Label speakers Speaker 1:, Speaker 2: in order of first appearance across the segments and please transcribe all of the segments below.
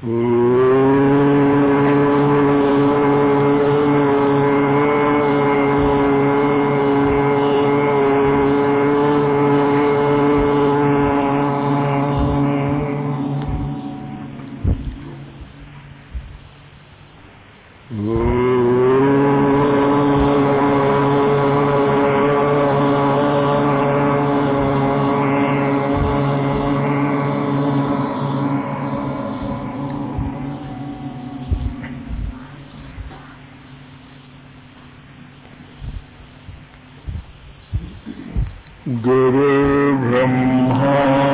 Speaker 1: गुरुर्ब्रह्मा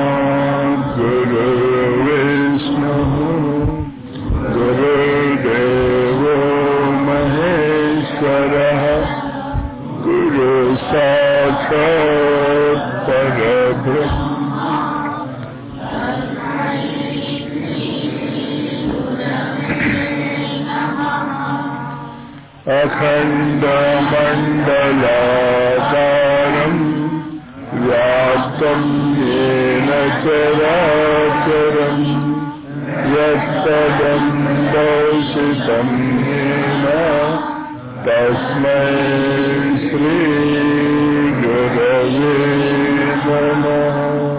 Speaker 1: गुरुर्विष्णुः गुरुर्देवो महेश्वरः गुरुसाक्षात् परब्रह्म अखण्डमण्डलाकारम् व्याप्तं येन चराचरम् यत्तदं दर्शितं येन तस्मै श्रीगुरवे नमः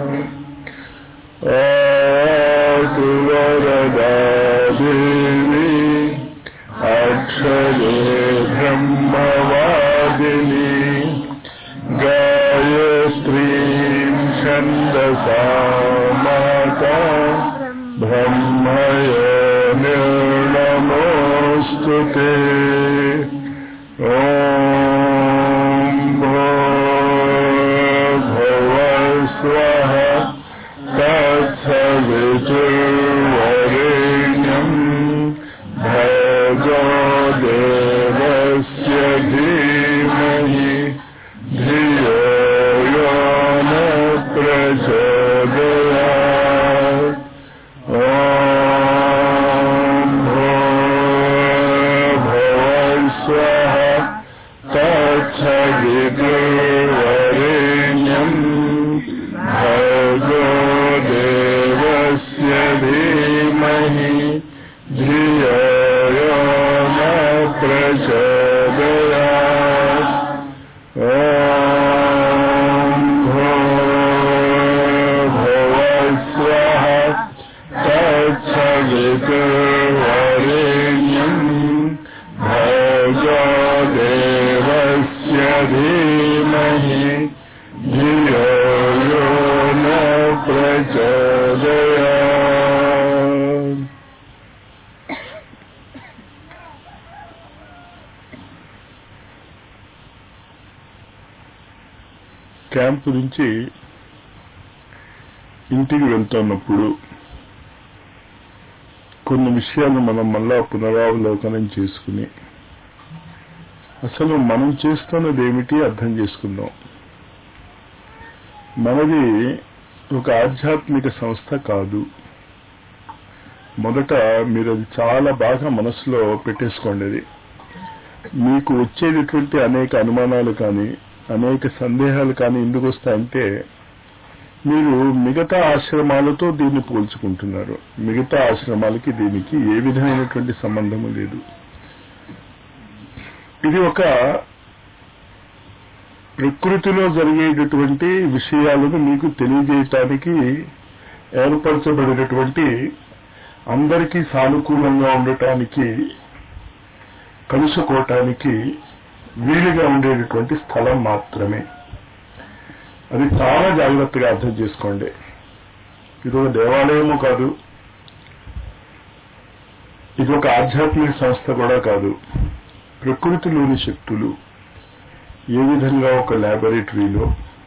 Speaker 1: आतु वरदा देवी अक्षरे ब्रह्मवादिनी गायत्रीं छन्दसा माता ब्रह्मय निर्णमोऽस्तु ते ॐ भवस्वः तत्सवितुर्वरेण्यम् भगो देवस्य धीमहि धियो यो न प्रचोदयात् ॐ भवस्वः तत्सवितुर्वरेण्यम् भगो देवस्य धीमहि धियो यो न प्रचोदयात् ॐ भवस्वः तत्सवितुर्वरेण्यम् भगो देवस्य धीमहि धियो यो न प्रचोदयात् క్యాంపు నుంచి ఇంటికి వెళ్తున్నప్పుడు కొన్ని విషయాలు మనం మళ్ళా పునరావలోకనం చేసుకుని అసలు మనం చేస్తున్నది ఏమిటి అర్థం చేసుకుందాం మనది ఒక ఆధ్యాత్మిక సంస్థ కాదు మొదట మీరు అది చాలా బాగా మనసులో పెట్టేసుకోండి అది మీకు వచ్చేటటువంటి అనేక అనుమానాలు కానీ అనేక సందేహాలు కానీ ఎందుకు వస్తాయంటే మీరు మిగతా ఆశ్రమాలతో దీన్ని పోల్చుకుంటున్నారు మిగతా ఆశ్రమాలకి దీనికి ఏ విధమైనటువంటి సంబంధము లేదు ఇది ఒక ప్రకృతిలో జరిగేటటువంటి విషయాలను మీకు తెలియజేయటానికి ఏర్పరచబడినటువంటి అందరికీ సానుకూలంగా ఉండటానికి కలుసుకోవటానికి వీలుగా ఉండేటటువంటి స్థలం మాత్రమే అది చాలా జాగ్రత్తగా అర్థం చేసుకోండి ఇది ఒక దేవాలయము కాదు ఇది ఒక ఆధ్యాత్మిక సంస్థ కూడా కాదు ప్రకృతిలోని శక్తులు ఏ విధంగా ఒక ల్యాబొరేటరీలో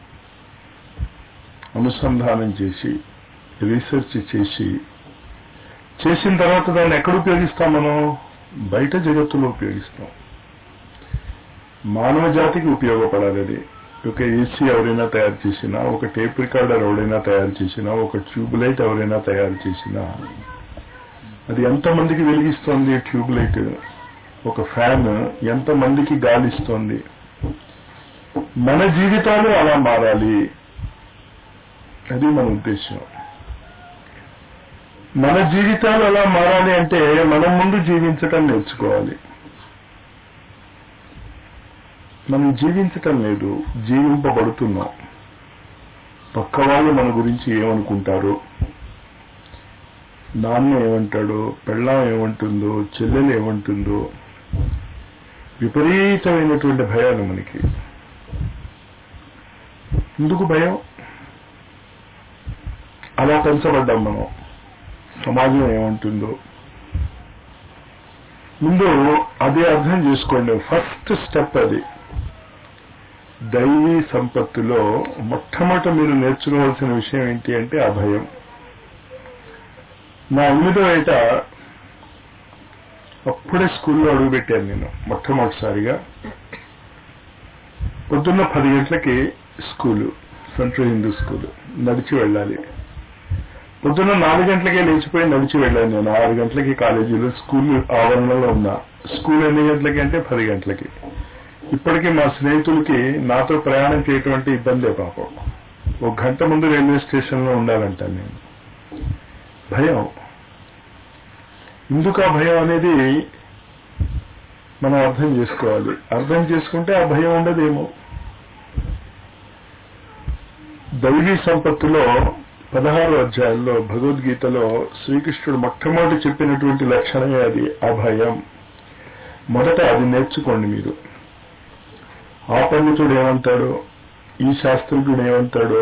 Speaker 1: అనుసంధానం చేసి రీసెర్చ్ చేసి చేసిన తర్వాత దాన్ని ఎక్కడ ఉపయోగిస్తాం మనం బయట జగత్తులో ఉపయోగిస్తాం మానవ జాతికి ఉపయోగపడాలి అది ఒక ఏసీ ఎవరైనా తయారు చేసినా ఒక టేప్ రికార్డర్ ఎవరైనా తయారు చేసినా ఒక ట్యూబ్ లైట్ ఎవరైనా తయారు చేసినా అది ఎంతమందికి వెలిగిస్తోంది ట్యూబ్ లైట్ ఒక ఫ్యాన్ ఎంతమందికి గాలిస్తోంది మన జీవితాలు అలా మారాలి అది మన ఉద్దేశం మన జీవితాలు అలా మారాలి అంటే మనం ముందు జీవించటం నేర్చుకోవాలి మనం జీవించటం లేదు జీవింపబడుతున్నాం పక్క వాళ్ళు మన గురించి ఏమనుకుంటారు నాన్న ఏమంటాడో పెళ్ళాం ఏమంటుందో చెల్లెలు ఏమంటుందో విపరీతమైనటువంటి భయాలు మనకి ఎందుకు భయం అలా పెంచబడ్డాం మనం సమాజం ఏమంటుందో ముందు అది అర్థం చేసుకోండి ఫస్ట్ స్టెప్ అది దైవీ సంపత్తులో మొట్టమొదట మీరు నేర్చుకోవాల్సిన విషయం ఏంటి అంటే ఆ భయం నా ఎనిమిదో ఏట అప్పుడే స్కూల్లో అడుగుపెట్టాను నేను మొట్టమొదటిసారిగా పొద్దున్న పది గంటలకి స్కూలు సెంట్రల్ హిందూ స్కూలు నడిచి వెళ్ళాలి పొద్దున్న నాలుగు గంటలకే లేచిపోయి నడిచి వెళ్ళాను నేను ఆరు గంటలకి కాలేజీలో స్కూల్ ఆవరణలో ఉన్నా స్కూల్ ఎన్ని గంటలకి అంటే పది గంటలకి ఇప్పటికీ మా స్నేహితులకి నాతో ప్రయాణం చేయటం అంటే ఇబ్బందే పాపం ఒక గంట ముందు రైల్వే స్టేషన్లో ఉండాలంటాను నేను భయం ఎందుకు ఆ భయం అనేది మనం అర్థం చేసుకోవాలి అర్థం చేసుకుంటే ఆ భయం ఉండదేమో దైవీ సంపత్తులో పదహారు అధ్యాయంలో భగవద్గీతలో శ్రీకృష్ణుడు మొట్టమొదటి చెప్పినటువంటి లక్షణమే అది అభయం మొదట అది నేర్చుకోండి మీరు ఆ పండితుడు ఏమంటాడో ఈ శాస్త్రజ్ఞుడు ఏమంటాడో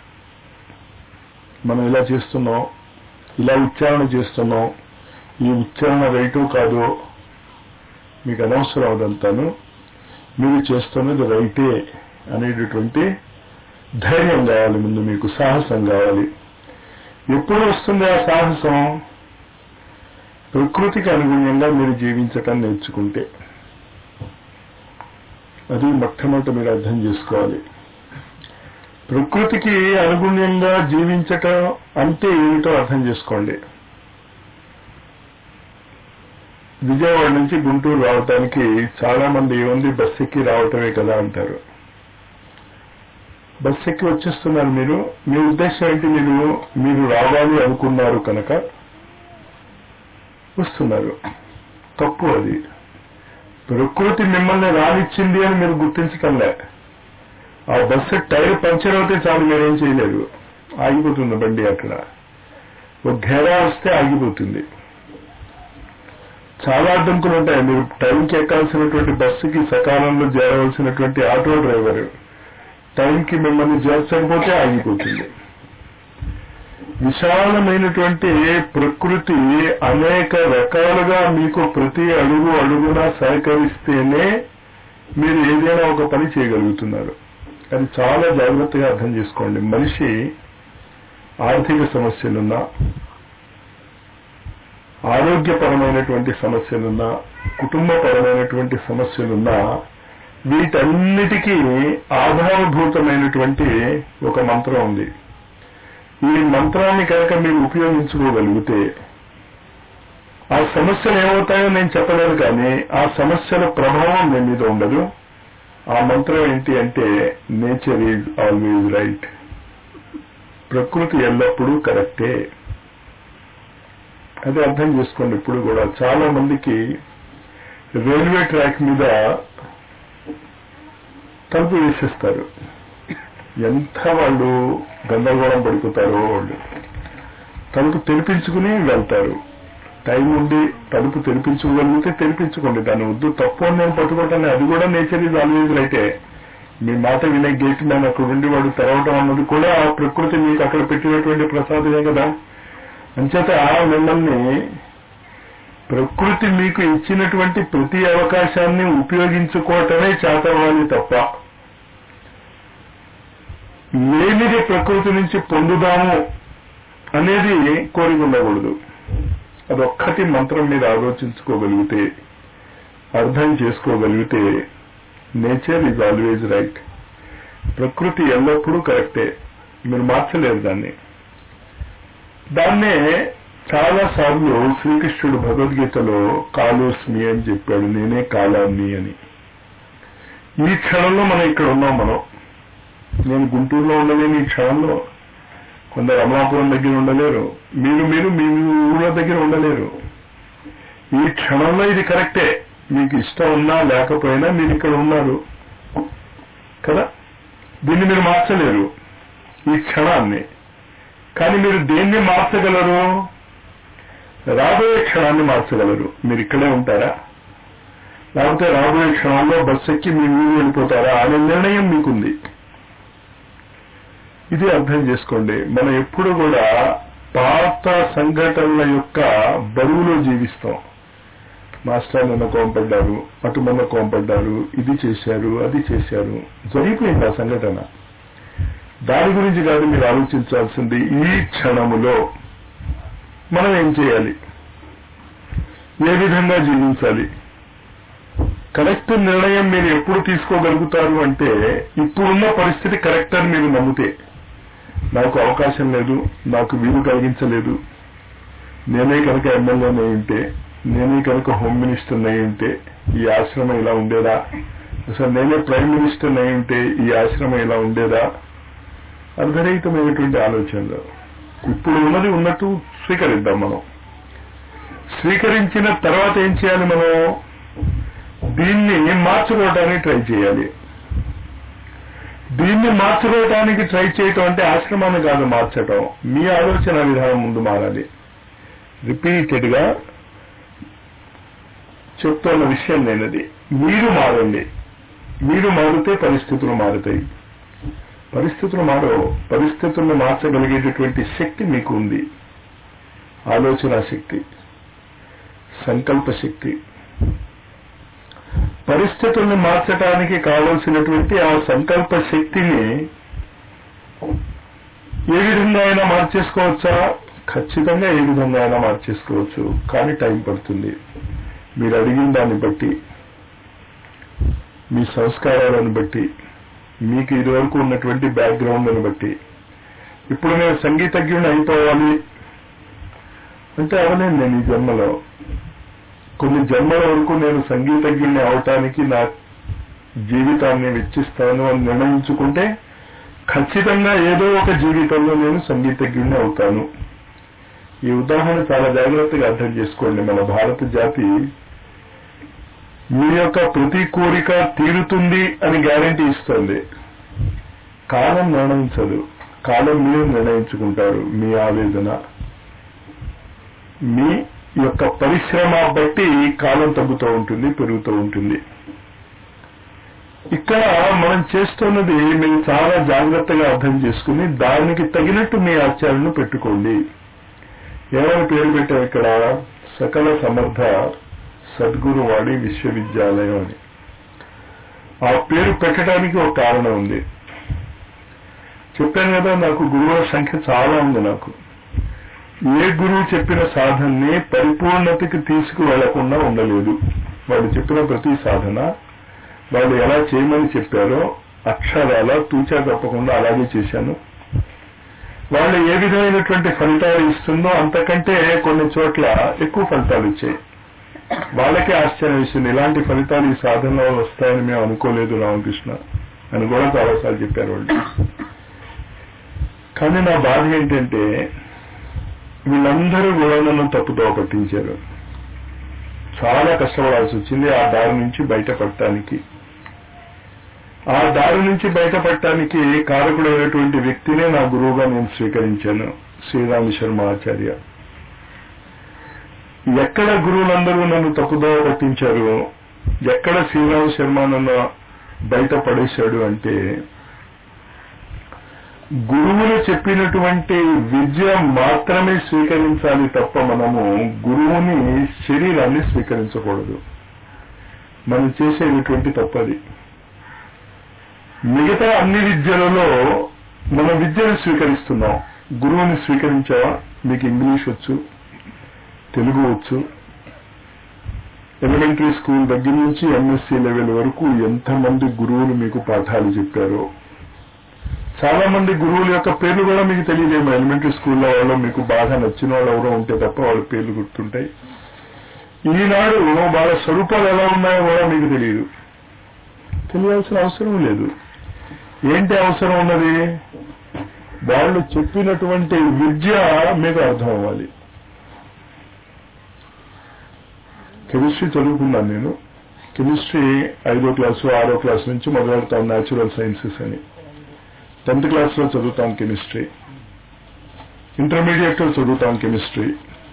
Speaker 1: మనం ఇలా చేస్తున్నాం ఇలా ఉచ్చారణ చేస్తున్నాం ఈ ఉచ్చారణ రైటో కాదో మీకు అనవసరం అదంతాను మీరు చేస్తున్నది రైటే అనేటటువంటి ధైర్యం కావాలి ముందు మీకు సాహసం కావాలి ఎప్పుడు వస్తుంది ఆ సాహసం ప్రకృతికి అనుగుణంగా మీరు జీవించటం నేర్చుకుంటే అది మొట్టమొదటి మీరు అర్థం చేసుకోవాలి ప్రకృతికి అనుగుణ్యంగా జీవించటం అంటే ఏమిటో అర్థం చేసుకోండి విజయవాడ నుంచి గుంటూరు రావటానికి చాలా మంది ఏముంది బస్ ఎక్కి రావటమే కదా అంటారు బస్ ఎక్కి వచ్చేస్తున్నారు మీరు మీ ఉద్దేశం ఏంటి మీరు మీరు రావాలి అనుకున్నారు కనుక వస్తున్నారు తప్పు అది ప్రకృతి మిమ్మల్ని రానిచ్చింది అని మీరు గుర్తించటంలే ఆ బస్సు టైర్ పంచర్ అవుతే చాలు మీరేం చేయలేరు ఆగిపోతుంది బండి అక్కడ ఒక ఘేరా వస్తే ఆగిపోతుంది చాలా అడ్డంకులు ఉంటాయి మీరు టైంకి ఎక్కాల్సినటువంటి బస్సుకి సకాలంలో చేరవలసినటువంటి ఆటో డ్రైవర్ టైంకి మిమ్మల్ని చేర్చకపోతే ఆగిపోతుంది విశాలమైనటువంటి ప్రకృతి అనేక రకాలుగా మీకు ప్రతి అడుగు అడుగునా సహకరిస్తేనే మీరు ఏదైనా ఒక పని చేయగలుగుతున్నారు అది చాలా జాగ్రత్తగా అర్థం చేసుకోండి మనిషి ఆర్థిక సమస్యలున్నా ఆరోగ్యపరమైనటువంటి సమస్యలున్నా కుటుంబపరమైనటువంటి సమస్యలున్నా వీటన్నిటికీ ఆధారభూతమైనటువంటి ఒక మంత్రం ఉంది ఈ మంత్రాన్ని కనుక మీరు ఉపయోగించుకోగలిగితే ఆ సమస్యలు ఏమవుతాయో నేను చెప్పలేను కానీ ఆ సమస్యల ప్రభావం మీ మీద ఉండదు ఆ మంత్రం ఏంటి అంటే నేచర్ ఈజ్ ఆల్వేజ్ రైట్ ప్రకృతి ఎల్లప్పుడూ కరెక్టే అది అర్థం చేసుకోండి ఇప్పుడు కూడా చాలా మందికి రైల్వే ట్రాక్ మీద తలుపు వేసేస్తారు ఎంత వాళ్ళు గందరగోళం పడిపోతారో వాళ్ళు తలుపు తెరిపించుకుని వెళ్తారు టైం ఉండి తలుపు తెరిపించుకోగలిగితే తెరిపించుకోండి దాని వద్దు తప్పు అని నేను పట్టుకోవటాన్ని అది కూడా నేచర్ ఈజ్ ఆల్వేజ్ రైటే మీ మాట వినే గేట్ మ్యాన్ అక్కడ ఉండి వాడు తెరవటం అన్నది కూడా ఆ ప్రకృతి మీకు అక్కడ పెట్టినటువంటి ప్రసాదమే కదా అంచేత మిమ్మల్ని ప్రకృతి మీకు ఇచ్చినటువంటి ప్రతి అవకాశాన్ని ఉపయోగించుకోవటమే చేతవాలి తప్ప లేనిది ప్రకృతి నుంచి పొందుదాము అనేది కోరిక ఉండకూడదు అదొక్కటి మంత్రం మీద ఆలోచించుకోగలిగితే అర్థం చేసుకోగలిగితే నేచర్ ఈజ్ ఆల్వేజ్ రైట్ ప్రకృతి ఎల్లప్పుడూ కరెక్టే మీరు మార్చలేరు దాన్ని దాన్నే చాలా సార్లు శ్రీకృష్ణుడు భగవద్గీతలో కాలోస్మి అని చెప్పాడు నేనే కాలాన్ని అని ఈ క్షణంలో మనం ఇక్కడ ఉన్నాం మనం నేను గుంటూరులో ఉండలేని ఈ క్షణంలో కొందరు అమలాపురం దగ్గర ఉండలేరు మీరు మీరు మీ ఊళ్ళ దగ్గర ఉండలేరు ఈ క్షణంలో ఇది కరెక్టే మీకు ఇష్టం ఉన్నా లేకపోయినా మీరు ఇక్కడ ఉన్నారు కదా దీన్ని మీరు మార్చలేరు ఈ క్షణాన్ని కానీ మీరు దేన్ని మార్చగలరు రాబోయే క్షణాన్ని మార్చగలరు మీరు ఇక్కడే ఉంటారా లేకపోతే రాబోయే క్షణాల్లో బస్సు ఎక్కి మీ ఊరు వెళ్ళిపోతారా అనే నిర్ణయం మీకుంది ఇది అర్థం చేసుకోండి మనం ఎప్పుడు కూడా పాత సంఘటనల యొక్క బరువులో జీవిస్తాం మాస్టర్ నిన్న కోంపడ్డారు అటు మొన్న కోంపడ్డారు ఇది చేశారు అది చేశారు జరిగిపోయింది ఆ సంఘటన దాని గురించి కాదు మీరు ఆలోచించాల్సింది ఈ క్షణములో మనం ఏం చేయాలి ఏ విధంగా జీవించాలి కరెక్ట్ నిర్ణయం మీరు ఎప్పుడు తీసుకోగలుగుతారు అంటే ఇప్పుడున్న పరిస్థితి కరెక్ట్ అని మీరు నమ్మితే నాకు అవకాశం లేదు నాకు వీలు కలిగించలేదు నేనే కనుక ఎమ్మెల్యేనే ఉంటే నేనే కనుక హోమ్ మినిస్టర్ అయి ఉంటే ఈ ఆశ్రమం ఇలా ఉండేదా అసలు నేనే ప్రైమ్ మినిస్టర్ అయి ఉంటే ఈ ఆశ్రమం ఇలా ఉండేదా అర్ధరహితమైనటువంటి ఆలోచనలు ఇప్పుడు ఉన్నది ఉన్నట్టు స్వీకరిద్దాం మనం స్వీకరించిన తర్వాత ఏం చేయాలి మనం దీన్ని మార్చుకోవడానికి ట్రై చేయాలి దీన్ని మార్చుకోవడానికి ట్రై చేయటం అంటే ఆశ్రమాన్ని కాదు మార్చటం మీ ఆలోచన విధానం ముందు మారాలి రిపీటెడ్ గా చెప్తున్న విషయం నేనది మీరు మారండి మీరు మారితే పరిస్థితులు మారుతాయి పరిస్థితులు మారవు పరిస్థితులను మార్చగలిగేటటువంటి శక్తి మీకు ఉంది ఆలోచన శక్తి సంకల్ప శక్తి పరిస్థితుల్ని మార్చడానికి కావలసినటువంటి ఆ సంకల్ప శక్తిని ఏ విధంగా అయినా మార్చేసుకోవచ్చా ఖచ్చితంగా ఏ విధంగా అయినా మార్చేసుకోవచ్చు కానీ టైం పడుతుంది మీరు అడిగిన దాన్ని బట్టి మీ సంస్కారాలను బట్టి మీకు ఇదివరకు ఉన్నటువంటి బ్యాక్గ్రౌండ్ని బట్టి ఇప్పుడు నేను సంగీతజ్ఞుని అయిపోవాలి అంటే అవలేను నేను ఈ జన్మలో కొన్ని జన్మల వరకు నేను సంగీతజ్ఞుని అవటానికి నా జీవితాన్ని వెచ్చిస్తాను అని నిర్ణయించుకుంటే ఖచ్చితంగా ఏదో ఒక జీవితంలో నేను సంగీతజ్ఞుని అవుతాను ఈ ఉదాహరణ చాలా జాగ్రత్తగా అర్థం చేసుకోండి మన భారత జాతి మీ యొక్క ప్రతి కోరిక తీరుతుంది అని గ్యారంటీ ఇస్తుంది కాలం నిర్ణయించదు కాలం మీరు నిర్ణయించుకుంటారు మీ ఆవేదన మీ యొక్క పరిశ్రమ బట్టి కాలం తగ్గుతూ ఉంటుంది పెరుగుతూ ఉంటుంది ఇక్కడ మనం చేస్తున్నది మీరు చాలా జాగ్రత్తగా అర్థం చేసుకుని దానికి తగినట్టు మీ ఆచారాలను పెట్టుకోండి ఏమైనా పేరు పెట్టాం ఇక్కడ సకల సమర్థ సద్గురువాడి విశ్వవిద్యాలయం అని ఆ పేరు పెట్టడానికి ఒక కారణం ఉంది చెప్పాను కదా నాకు గురువుల సంఖ్య చాలా ఉంది నాకు ఏ గురువు చెప్పిన సాధనని పరిపూర్ణతకి తీసుకువెళ్లకుండా ఉండలేదు వాళ్ళు చెప్పిన ప్రతి సాధన వాళ్ళు ఎలా చేయమని చెప్పారో అక్షరాల తూచా తప్పకుండా అలాగే చేశాను వాళ్ళు ఏ విధమైనటువంటి ఫలితాలు ఇస్తుందో అంతకంటే కొన్ని చోట్ల ఎక్కువ ఫలితాలు ఇచ్చాయి వాళ్ళకే ఆశ్చర్యం ఇస్తుంది ఇలాంటి ఫలితాలు ఈ సాధనలో వస్తాయని మేము అనుకోలేదు రామకృష్ణ అని కూడా చాలాసార్లు చెప్పారు వాళ్ళు కానీ నా బాధ ఏంటంటే వీళ్ళందరూ కూడా నన్ను తప్పుతో పట్టించారు చాలా కష్టపడాల్సి వచ్చింది ఆ దారి నుంచి బయటపడటానికి ఆ దారి నుంచి బయటపడటానికి కారకుడైనటువంటి వ్యక్తినే నా గురువుగా నేను స్వీకరించాను శ్రీరామ శర్మ ఆచార్య ఎక్కడ గురువులందరూ నన్ను తప్పుదోవ పట్టించారు ఎక్కడ శ్రీరామ శర్మ నన్ను బయట పడేశాడు అంటే గురువులు చెప్పినటువంటి విద్య మాత్రమే స్వీకరించాలి తప్ప మనము గురువుని శరీరాన్ని స్వీకరించకూడదు మనం చేసేటటువంటి తప్పది మిగతా అన్ని విద్యలలో మనం విద్యను స్వీకరిస్తున్నాం గురువుని స్వీకరించావా మీకు ఇంగ్లీష్ వచ్చు తెలుగు వచ్చు ఎలిమెంటరీ స్కూల్ దగ్గర నుంచి ఎంఎస్సీ లెవెల్ వరకు ఎంతమంది గురువులు మీకు పాఠాలు చెప్పారో చాలా మంది గురువుల యొక్క పేర్లు కూడా మీకు తెలియదేమో ఎలిమెంటరీ స్కూల్లో వాళ్ళు మీకు బాగా నచ్చిన వాళ్ళు ఎవరో ఉంటే తప్ప వాళ్ళ పేర్లు గుర్తుంటాయి ఈనాడు వాళ్ళ స్వరూపాలు ఎలా ఉన్నాయో కూడా మీకు తెలియదు తెలియాల్సిన అవసరం లేదు ఏంటి అవసరం ఉన్నది వాళ్ళు చెప్పినటువంటి విద్య మీకు అర్థం అవ్వాలి కెమిస్ట్రీ చదువుకున్నాను నేను కెమిస్ట్రీ ఐదో క్లాసు ఆరో క్లాస్ నుంచి మొదలెడతాం న్యాచురల్ సైన్సెస్ అని టెన్త్ క్లాస్లో చదువుతాం కెమిస్ట్రీ ఇంటర్మీడియట్లో చదువుతాం కెమిస్ట్రీ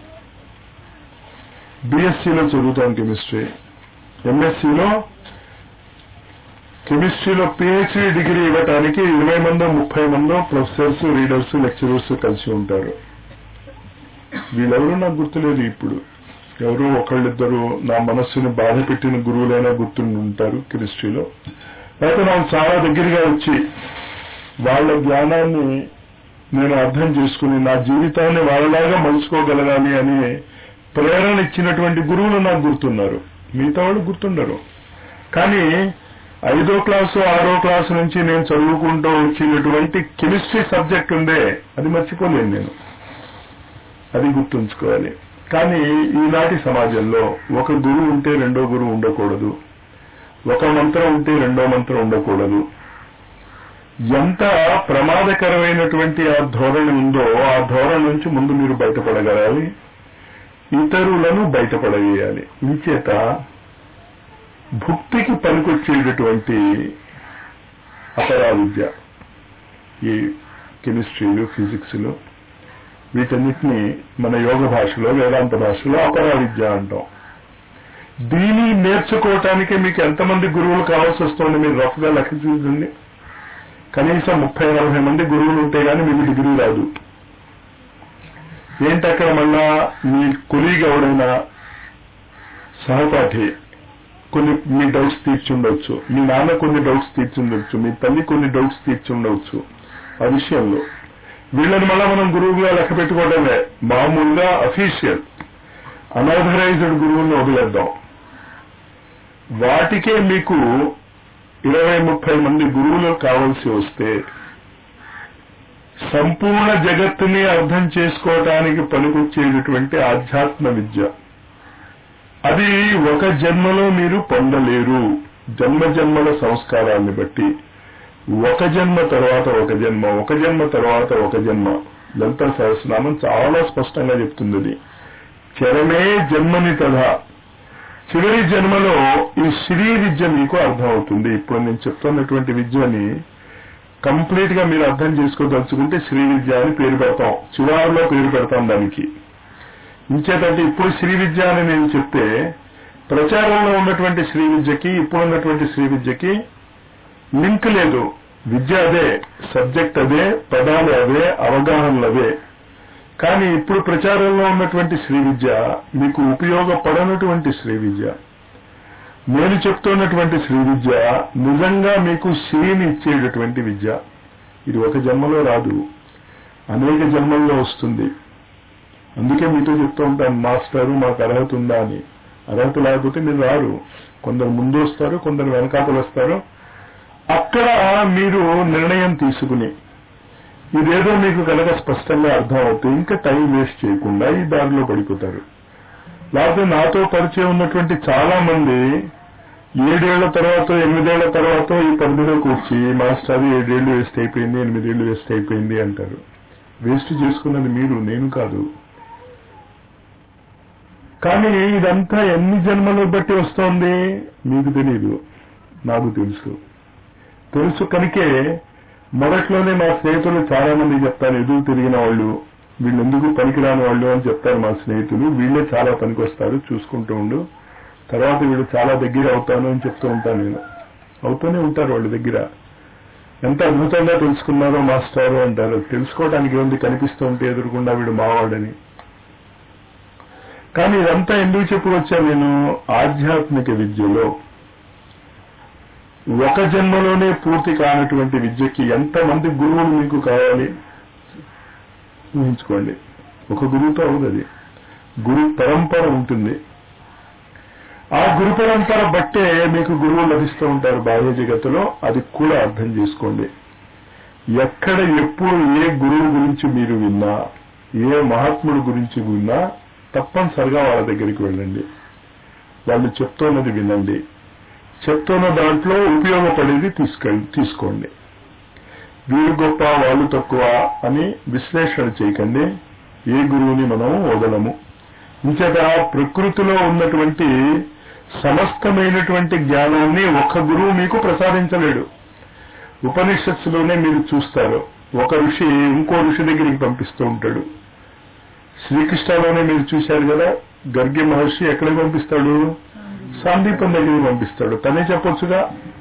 Speaker 1: బిఎస్సిలో చదువుతాం కెమిస్ట్రీ ఎంఎస్సిలో కెమిస్ట్రీలో పిహెచ్డి డిగ్రీ ఇవ్వటానికి ఇరవై మందో ముప్పై మందో ప్రొఫెసర్స్ రీడర్స్ లెక్చరర్స్ కలిసి ఉంటారు వీళ్ళెవరూ నాకు గుర్తులేదు ఇప్పుడు ఎవరో ఒకళ్ళిద్దరు నా మనస్సుని బాధ పెట్టిన గురువులైనా గుర్తుండి ఉంటారు కెమిస్ట్రీలో అయితే నాకు చాలా దగ్గరగా వచ్చి వాళ్ళ జ్ఞానాన్ని నేను అర్థం చేసుకుని నా జీవితాన్ని వాళ్ళలాగా మలుచుకోగలగాలి అని ప్రేరణ ఇచ్చినటువంటి గురువులు నాకు గుర్తున్నారు మిగతా వాళ్ళు గుర్తుండరు కానీ ఐదో క్లాసు ఆరో క్లాసు నుంచి నేను చదువుకుంటూ వచ్చినటువంటి కెమిస్ట్రీ సబ్జెక్ట్ ఉందే అది మర్చిపోలేను నేను అది గుర్తుంచుకోవాలి కానీ ఈనాటి సమాజంలో ఒక గురువు ఉంటే రెండో గురువు ఉండకూడదు ఒక మంత్రం ఉంటే రెండో మంత్రం ఉండకూడదు ఎంత ప్రమాదకరమైనటువంటి ఆ ధోరణి ఉందో ఆ ధోరణి నుంచి ముందు మీరు బయటపడగలాలి ఇతరులను బయటపడవేయాలి ఇంచేత భుక్తికి పనికొచ్చేటటువంటి అపరా విద్య ఈ కెమిస్ట్రీలు ఫిజిక్స్లు వీటన్నిటిని మన యోగ భాషలో వేదాంత భాషలో అపరా విద్య అంటాం దీన్ని నేర్చుకోవటానికి మీకు ఎంతమంది గురువులు కావాల్సి వస్తుంది మీరు రఫ్గా లెక్క చూడండి కనీసం ముప్పై నలభై మంది గురువులు ఉంటే గానీ మీకు డిగ్రీ రాదు ఏంటి అక్కడ మళ్ళా మీ కొలీగ్ ఎవడైనా సహపాఠి కొన్ని మీ డౌట్స్ తీర్చుండొచ్చు మీ నాన్న కొన్ని డౌట్స్ తీర్చుండొచ్చు మీ తల్లి కొన్ని డౌట్స్ తీర్చుండవచ్చు ఆ విషయంలో వీళ్ళని మళ్ళా మనం గురువుగా లెక్క పెట్టుకోవడమే మామూలుగా అఫీషియల్ అనాథరైజ్డ్ గురువులను వదిలేద్దాం వాటికే మీకు ఇరవై ముప్పై మంది గురువులు కావాల్సి వస్తే సంపూర్ణ జగత్తుని అర్థం చేసుకోవటానికి పనికొచ్చేటటువంటి ఆధ్యాత్మ విద్య అది ఒక జన్మలో మీరు పొందలేరు జన్మ జన్మల సంస్కారాన్ని బట్టి ఒక జన్మ తర్వాత ఒక జన్మ ఒక జన్మ తర్వాత ఒక జన్మ లలిత సహస్రనామం చాలా స్పష్టంగా చెప్తుంది అది చరమే జన్మని తథా చివరి జన్మలో ఈ శ్రీ విద్య మీకు అర్థమవుతుంది ఇప్పుడు నేను చెప్తున్నటువంటి విద్యని కంప్లీట్ గా మీరు అర్థం చేసుకోదలుచుకుంటే శ్రీ విద్య అని పేరు పెడతాం చివరిలో పేరు పెడతాం దానికి ఇంచేతంటే ఇప్పుడు శ్రీ విద్య అని నేను చెప్తే ప్రచారంలో ఉన్నటువంటి శ్రీ విద్యకి ఇప్పుడు ఉన్నటువంటి శ్రీ విద్యకి లింక్ లేదు విద్య అదే సబ్జెక్ట్ అదే పదాలు అవే అవగాహనలు అవే కానీ ఇప్పుడు ప్రచారంలో ఉన్నటువంటి శ్రీ విద్య మీకు ఉపయోగపడనటువంటి శ్రీ విద్య నేను చెప్తున్నటువంటి శ్రీ విద్య నిజంగా మీకు శ్రీని ఇచ్చేటటువంటి విద్య ఇది ఒక జన్మలో రాదు అనేక జన్మల్లో వస్తుంది అందుకే మీతో చెప్తూ ఉంటాను మాస్టరు మాకు అర్హత ఉందా అని అర్హత లేకపోతే మీరు రారు కొందరు ముందు వస్తారు కొందరు వెనకాతలు వస్తారు అక్కడ మీరు నిర్ణయం తీసుకుని ఇదేదో మీకు కనుక స్పష్టంగా అర్థం అవుతుంది ఇంకా టైం వేస్ట్ చేయకుండా ఈ దారిలో పడిపోతారు లేకపోతే నాతో పరిచయం ఉన్నటువంటి చాలా మంది ఏడేళ్ల తర్వాత ఎనిమిదేళ్ల తర్వాత ఈ పరిధిలోకి వచ్చి మాస్టర్ ఏడేళ్లు వేస్ట్ అయిపోయింది ఎనిమిదేళ్లు వేస్ట్ అయిపోయింది అంటారు వేస్ట్ చేసుకున్నది మీరు నేను కాదు కానీ ఇదంతా ఎన్ని జన్మలు బట్టి వస్తోంది మీకు తెలియదు నాకు తెలుసు తెలుసు కనుకే మొదట్లోనే మా స్నేహితులు చాలా మంది చెప్తారు ఎదురు తిరిగిన వాళ్ళు వీళ్ళు ఎందుకు పనికిరాని వాళ్ళు అని చెప్తారు మా స్నేహితులు వీళ్ళే చాలా పనికి వస్తారు చూసుకుంటూ ఉండు తర్వాత వీళ్ళు చాలా దగ్గర అవుతాను అని చెప్తూ ఉంటాను నేను అవుతూనే ఉంటారు వాళ్ళ దగ్గర ఎంత అద్భుతంగా తెలుసుకున్నారో మాస్టారు అంటారు తెలుసుకోవడానికి ఏముంది కనిపిస్తూ ఉంటే ఎదురుకుండా వీడు మావాడని కానీ ఇదంతా ఎందుకు చెప్పుకొచ్చా నేను ఆధ్యాత్మిక విద్యలో ఒక జన్మలోనే పూర్తి కానటువంటి విద్యకి ఎంతమంది గురువులు మీకు కావాలి ఊహించుకోండి ఒక గురువుతో అవుతుంది గురు పరంపర ఉంటుంది ఆ గురు పరంపర బట్టే మీకు గురువులు లభిస్తూ ఉంటారు బాహ్య జగత్తులో అది కూడా అర్థం చేసుకోండి ఎక్కడ ఎప్పుడు ఏ గురువు గురించి మీరు విన్నా ఏ మహాత్ముడు గురించి విన్నా తప్పనిసరిగా వాళ్ళ దగ్గరికి వెళ్ళండి వాళ్ళు చెప్తున్నది వినండి చెప్తున్న దాంట్లో ఉపయోగపడేది తీసుకెళ్ళి తీసుకోండి వీళ్ళు గొప్ప వాళ్ళు తక్కువ అని విశ్లేషణ చేయకండి ఏ గురువుని మనం వదలము ఇంచేత ప్రకృతిలో ఉన్నటువంటి సమస్తమైనటువంటి జ్ఞానాన్ని ఒక్క గురువు మీకు ప్రసాదించలేడు ఉపనిషత్తులోనే మీరు చూస్తారు ఒక ఋషి ఇంకో ఋషి దగ్గరికి పంపిస్తూ ఉంటాడు శ్రీకృష్ణలోనే మీరు చూశారు కదా గర్గి మహర్షి ఎక్కడికి పంపిస్తాడు సాందీపం దగ్గరికి పంపిస్తాడు తనే చెప్పొచ్చుగా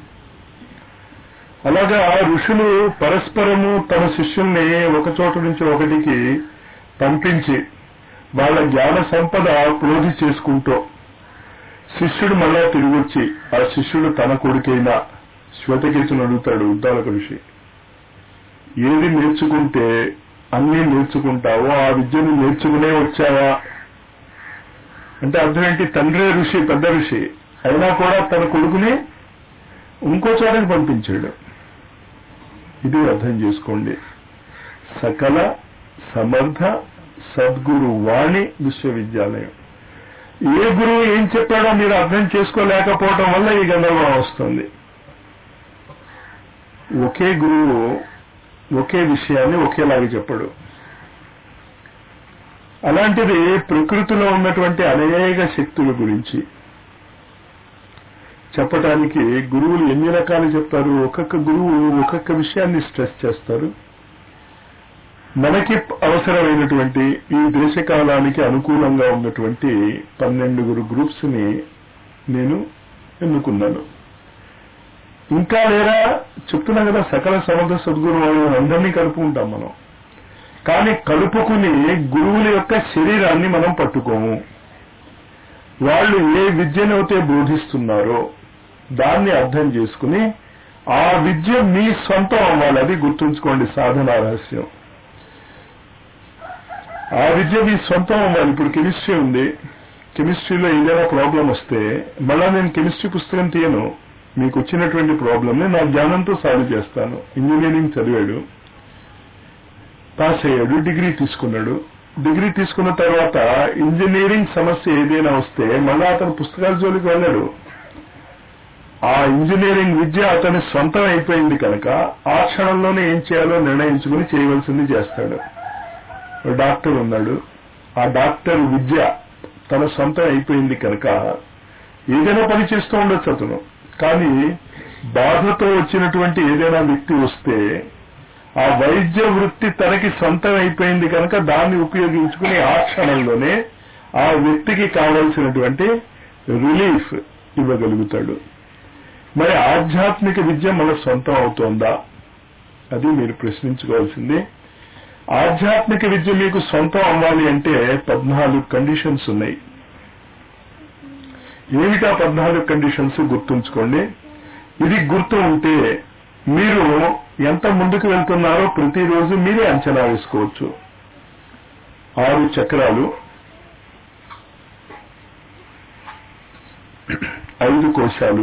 Speaker 1: అలాగా ఋషులు పరస్పరము తమ శిష్యుల్ని ఒక చోట నుంచి ఒకటికి పంపించి వాళ్ళ జ్ఞాన సంపద ప్రోధి చేసుకుంటూ శిష్యుడు మళ్ళా తిరిగి వచ్చి ఆ శిష్యుడు తన కొడుకైనా శ్వేతకేతుని అడుగుతాడు ఉద్దాలక ఋషి ఏది నేర్చుకుంటే అన్నీ నేర్చుకుంటావో ఆ విద్యను నేర్చుకునే వచ్చావా అంటే అర్థం ఏంటి తండ్రే ఋషి పెద్ద ఋషి అయినా కూడా తన కొడుకుని ఇంకో చోటకి పంపించాడు ఇది అర్థం చేసుకోండి సకల సమర్థ సద్గురు వాణి విశ్వవిద్యాలయం ఏ గురువు ఏం చెప్పాడో మీరు అర్థం చేసుకోలేకపోవటం వల్ల ఈ గందరగోళం వస్తుంది ఒకే గురువు ఒకే విషయాన్ని ఒకేలాగా చెప్పడు అలాంటిది ప్రకృతిలో ఉన్నటువంటి అనేక శక్తుల గురించి చెప్పటానికి గురువులు ఎన్ని రకాలు చెప్తారు ఒక్కొక్క గురువు ఒక్కొక్క విషయాన్ని స్ట్రెస్ చేస్తారు మనకి అవసరమైనటువంటి ఈ దేశకాలానికి అనుకూలంగా ఉన్నటువంటి పన్నెండుగురు గ్రూప్స్ ని నేను ఎన్నుకున్నాను ఇంకా లేరా చెప్తున్నా కదా సకల సమర్థ సద్గురు వాళ్ళని అందరినీ కలుపుకుంటాం మనం కానీ కలుపుకుని గురువుల యొక్క శరీరాన్ని మనం పట్టుకోము వాళ్ళు ఏ విద్యనైతే బోధిస్తున్నారో దాన్ని అర్థం చేసుకుని ఆ విద్య మీ సొంతం అవ్వాలి అది గుర్తుంచుకోండి సాధన రహస్యం ఆ విద్య మీ సొంతం అవ్వాలి ఇప్పుడు కెమిస్ట్రీ ఉంది కెమిస్ట్రీలో ఏదైనా ప్రాబ్లం వస్తే మళ్ళా నేను కెమిస్ట్రీ పుస్తకం తీయను మీకు వచ్చినటువంటి ప్రాబ్లమ్ని నా జ్ఞానంతో సాల్వ్ చేస్తాను ఇంజనీరింగ్ చదివాడు పాస్ అయ్యాడు డిగ్రీ తీసుకున్నాడు డిగ్రీ తీసుకున్న తర్వాత ఇంజనీరింగ్ సమస్య ఏదైనా వస్తే మళ్ళా అతను పుస్తకాల జోలికి వెళ్ళాడు ఆ ఇంజనీరింగ్ విద్య అతని సొంతం అయిపోయింది కనుక ఆ క్షణంలోనే ఏం చేయాలో నిర్ణయించుకుని చేయవలసింది చేస్తాడు డాక్టర్ ఉన్నాడు ఆ డాక్టర్ విద్య తన సొంతం అయిపోయింది కనుక ఏదైనా పని చేస్తూ ఉండొచ్చు అతను కానీ బాధతో వచ్చినటువంటి ఏదైనా వ్యక్తి వస్తే ఆ వైద్య వృత్తి తనకి సొంతం అయిపోయింది కనుక దాన్ని ఉపయోగించుకుని ఆ క్షణంలోనే ఆ వ్యక్తికి కావలసినటువంటి రిలీఫ్ ఇవ్వగలుగుతాడు మరి ఆధ్యాత్మిక విద్య మన సొంతం అవుతోందా అది మీరు ప్రశ్నించుకోవాల్సింది ఆధ్యాత్మిక విద్య మీకు సొంతం అవ్వాలి అంటే పద్నాలుగు కండిషన్స్ ఉన్నాయి ఏమిటా పద్నాలుగు కండిషన్స్ గుర్తుంచుకోండి ఇది గుర్తు ఉంటే మీరు ఎంత ముందుకు వెళ్తున్నారో ప్రతిరోజు మీరే అంచనా వేసుకోవచ్చు ఆరు చక్రాలు ఐదు కోశాలు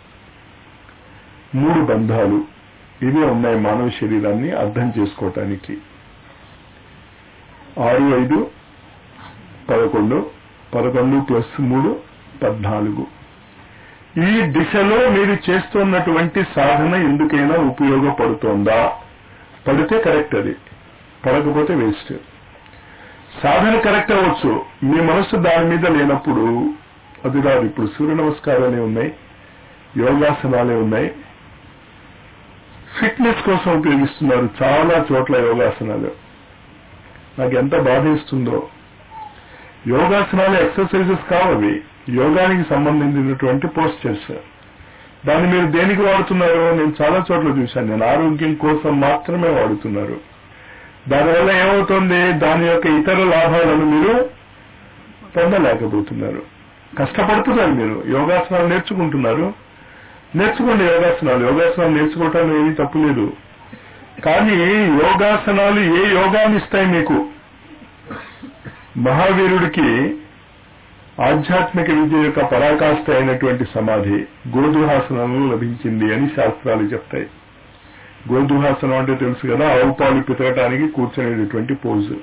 Speaker 1: మూడు బంధాలు ఇవే ఉన్నాయి మానవ శరీరాన్ని అర్థం చేసుకోవటానికి ఆరు ఐదు పదకొండు పదకొండు ప్లస్ మూడు పద్నాలుగు ఈ దిశలో మీరు చేస్తున్నటువంటి సాధన ఎందుకైనా ఉపయోగపడుతోందా పడితే కరెక్ట్ అది పడకపోతే వేస్ట్ సాధన కరెక్ట్ అవ్వచ్చు మీ మనసు దాని మీద లేనప్పుడు అది రాదు ఇప్పుడు సూర్య నమస్కారాలే ఉన్నాయి యోగాసనాలే ఉన్నాయి ఫిట్నెస్ కోసం ఉపయోగిస్తున్నారు చాలా చోట్ల యోగాసనాలు నాకు ఎంత బాధిస్తుందో యోగాసనాలు ఎక్సర్సైజెస్ కావవి యోగానికి సంబంధించినటువంటి పోస్చర్స్ దాన్ని మీరు దేనికి వాడుతున్నారు నేను చాలా చోట్ల చూశాను నేను ఆరోగ్యం కోసం మాత్రమే వాడుతున్నారు దానివల్ల ఏమవుతుంది దాని యొక్క ఇతర లాభాలను మీరు పొందలేకపోతున్నారు కష్టపడుతున్నారు మీరు యోగాసనాలు నేర్చుకుంటున్నారు నేర్చుకోండి యోగాసనాలు యోగాసనాలు నేర్చుకోవటానికి ఏమీ తప్పు లేదు కానీ యోగాసనాలు ఏ యోగాన్ని ఇస్తాయి మీకు మహావీరుడికి ఆధ్యాత్మిక విద్య యొక్క పరాకాష్ఠ అయినటువంటి సమాధి గోధుహాసనంలో లభించింది అని శాస్త్రాలు చెప్తాయి గోధుహాసనం అంటే తెలుసు కదా ఆవు పాలు పితకటానికి కూర్చునేటటువంటి పోజు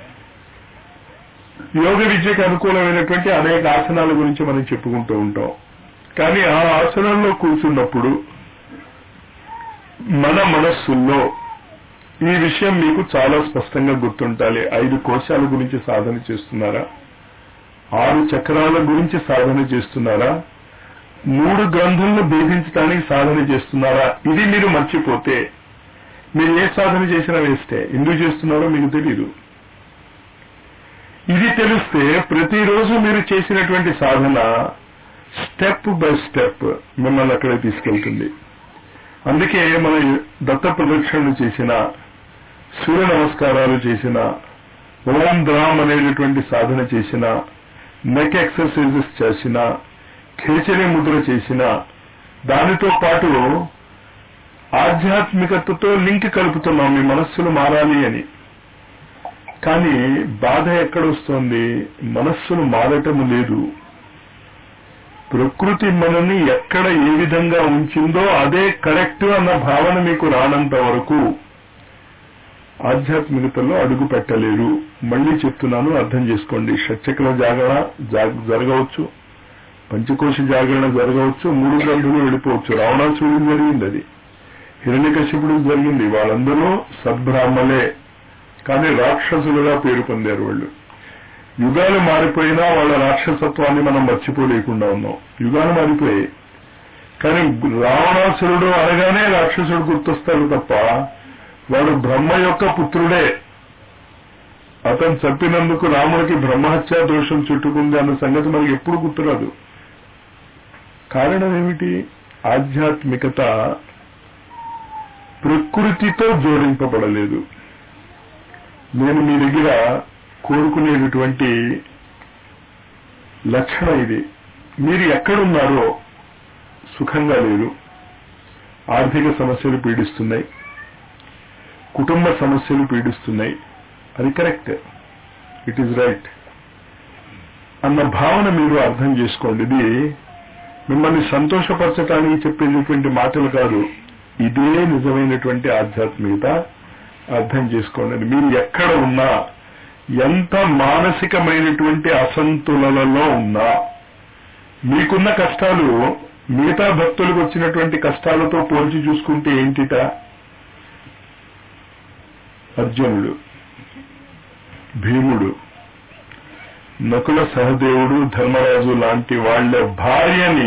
Speaker 1: యోగ విద్యకు అనుకూలమైనటువంటి అనేక ఆసనాల గురించి మనం చెప్పుకుంటూ ఉంటాం కానీ ఆ ఆసనంలో కూర్చున్నప్పుడు మన మనస్సుల్లో ఈ విషయం మీకు చాలా స్పష్టంగా గుర్తుంటాలి ఐదు కోశాల గురించి సాధన చేస్తున్నారా ఆరు చక్రాల గురించి సాధన చేస్తున్నారా మూడు గ్రంథులను భేదించడానికి సాధన చేస్తున్నారా ఇది మీరు మర్చిపోతే మీరు ఏ సాధన చేసినా వేస్తే ఎందుకు చేస్తున్నారో మీకు తెలియదు ఇది తెలిస్తే ప్రతిరోజు మీరు చేసినటువంటి సాధన స్టెప్ బై స్టెప్ మిమ్మల్ని అక్కడే తీసుకెళ్తుంది అందుకే మన దత్త ప్రదక్షిణలు చేసిన సూర్య నమస్కారాలు చేసిన ఓం ద్రామ్ అనేటటువంటి సాధన చేసిన నెక్ ఎక్సర్సైజెస్ చేసిన ఖేచరి ముద్ర చేసిన దానితో పాటు ఆధ్యాత్మికతతో లింక్ కలుపుతున్నాం మీ మనస్సులు మారాలి అని కానీ బాధ ఎక్కడొస్తోంది మనస్సులు మారటం లేదు ప్రకృతి మనని ఎక్కడ ఏ విధంగా ఉంచిందో అదే కరెక్ట్ అన్న భావన మీకు రానంత వరకు ఆధ్యాత్మికతలో అడుగు పెట్టలేరు మళ్ళీ చెప్తున్నాను అర్థం చేసుకోండి షట్చక్ర జాగరణ జరగవచ్చు పంచకోశ జాగరణ జరగవచ్చు మూడు గ్రంథులు వెళ్ళిపోవచ్చు రావణాసురుడు జరిగింది అది హిరణ్యకశిపుడు జరిగింది వాళ్ళందరూ సద్బ్రాహ్మలే కానీ రాక్షసులుగా పేరు పొందారు వాళ్ళు యుగాలు మారిపోయినా వాళ్ళ రాక్షసత్వాన్ని మనం మర్చిపోలేకుండా ఉన్నాం యుగాలు మారిపోయాయి కానీ రావణాసురుడు అనగానే రాక్షసుడు గుర్తొస్తాడు తప్ప వాడు బ్రహ్మ యొక్క పుత్రుడే అతను చంపినందుకు రాముడికి బ్రహ్మహత్యా దోషం చుట్టుకుంది అన్న సంగతి మనకి ఎప్పుడు గుర్తురాదు కారణం ఏమిటి ఆధ్యాత్మికత ప్రకృతితో జోడింపబడలేదు నేను మీ దగ్గర కోరుకునేటటువంటి లక్షణం ఇది మీరు ఎక్కడున్నారో సుఖంగా లేరు ఆర్థిక సమస్యలు పీడిస్తున్నాయి కుటుంబ సమస్యలు పీడిస్తున్నాయి అది కరెక్ట్ ఇట్ ఈజ్ రైట్ అన్న భావన మీరు అర్థం చేసుకోండి ఇది మిమ్మల్ని సంతోషపరచడానికి చెప్పేటటువంటి మాటలు కాదు ఇదే నిజమైనటువంటి ఆధ్యాత్మికత అర్థం చేసుకోండి మీరు ఎక్కడ ఉన్నా ఎంత మానసికమైనటువంటి అసంతులలలో ఉన్నా మీకున్న కష్టాలు మిగతా భక్తులకు వచ్చినటువంటి కష్టాలతో పోల్చి చూసుకుంటే ఏంటిట అర్జునుడు భీముడు నకుల సహదేవుడు ధర్మరాజు లాంటి వాళ్ళ భార్యని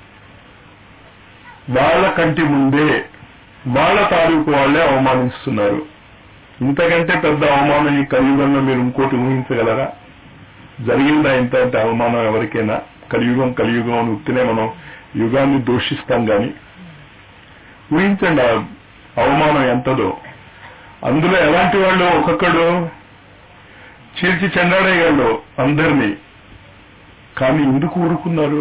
Speaker 1: వాళ్ళ కంటి ముందే వాళ్ళ తాలూకు వాళ్లే అవమానిస్తున్నారు ఇంతకంటే పెద్ద అవమానం ఈ కలియుగంలో మీరు ఇంకోటి ఊహించగలరా జరిగిందా ఇంత అంటే అవమానం ఎవరికైనా కలియుగం కలియుగం అని ఉత్తినే మనం యుగాన్ని దూషిస్తాం గాని ఊహించండి ఆ అవమానం ఎంతదో అందులో ఎలాంటి వాళ్ళు ఒక్కొక్కడు చీల్చి చెండాడేగాళ్ళు అందరినీ కానీ ఎందుకు ఊరుకున్నారు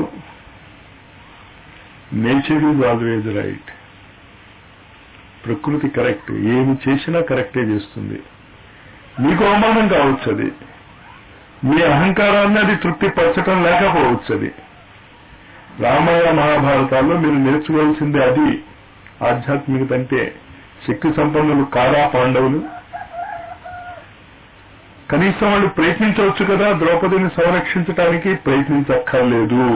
Speaker 1: నేచర్ ఈజ్ ఆల్వేజ్ రైట్ ప్రకృతి కరెక్ట్ ఏమి చేసినా కరెక్టే చేస్తుంది మీకు అవమానం కావచ్చు అది మీ అహంకారాన్ని అది తృప్తి పరచటం లేకపోవచ్చు అది రామాయణ మహాభారతాల్లో మీరు నేర్చుకోవాల్సింది అది ఆధ్యాత్మికత అంటే శక్తి సంపన్నులు కారా పాండవులు కనీసం వాళ్ళు ప్రయత్నించవచ్చు కదా ద్రౌపదిని సంరక్షించడానికి ప్రయత్నించక్కర్లేదు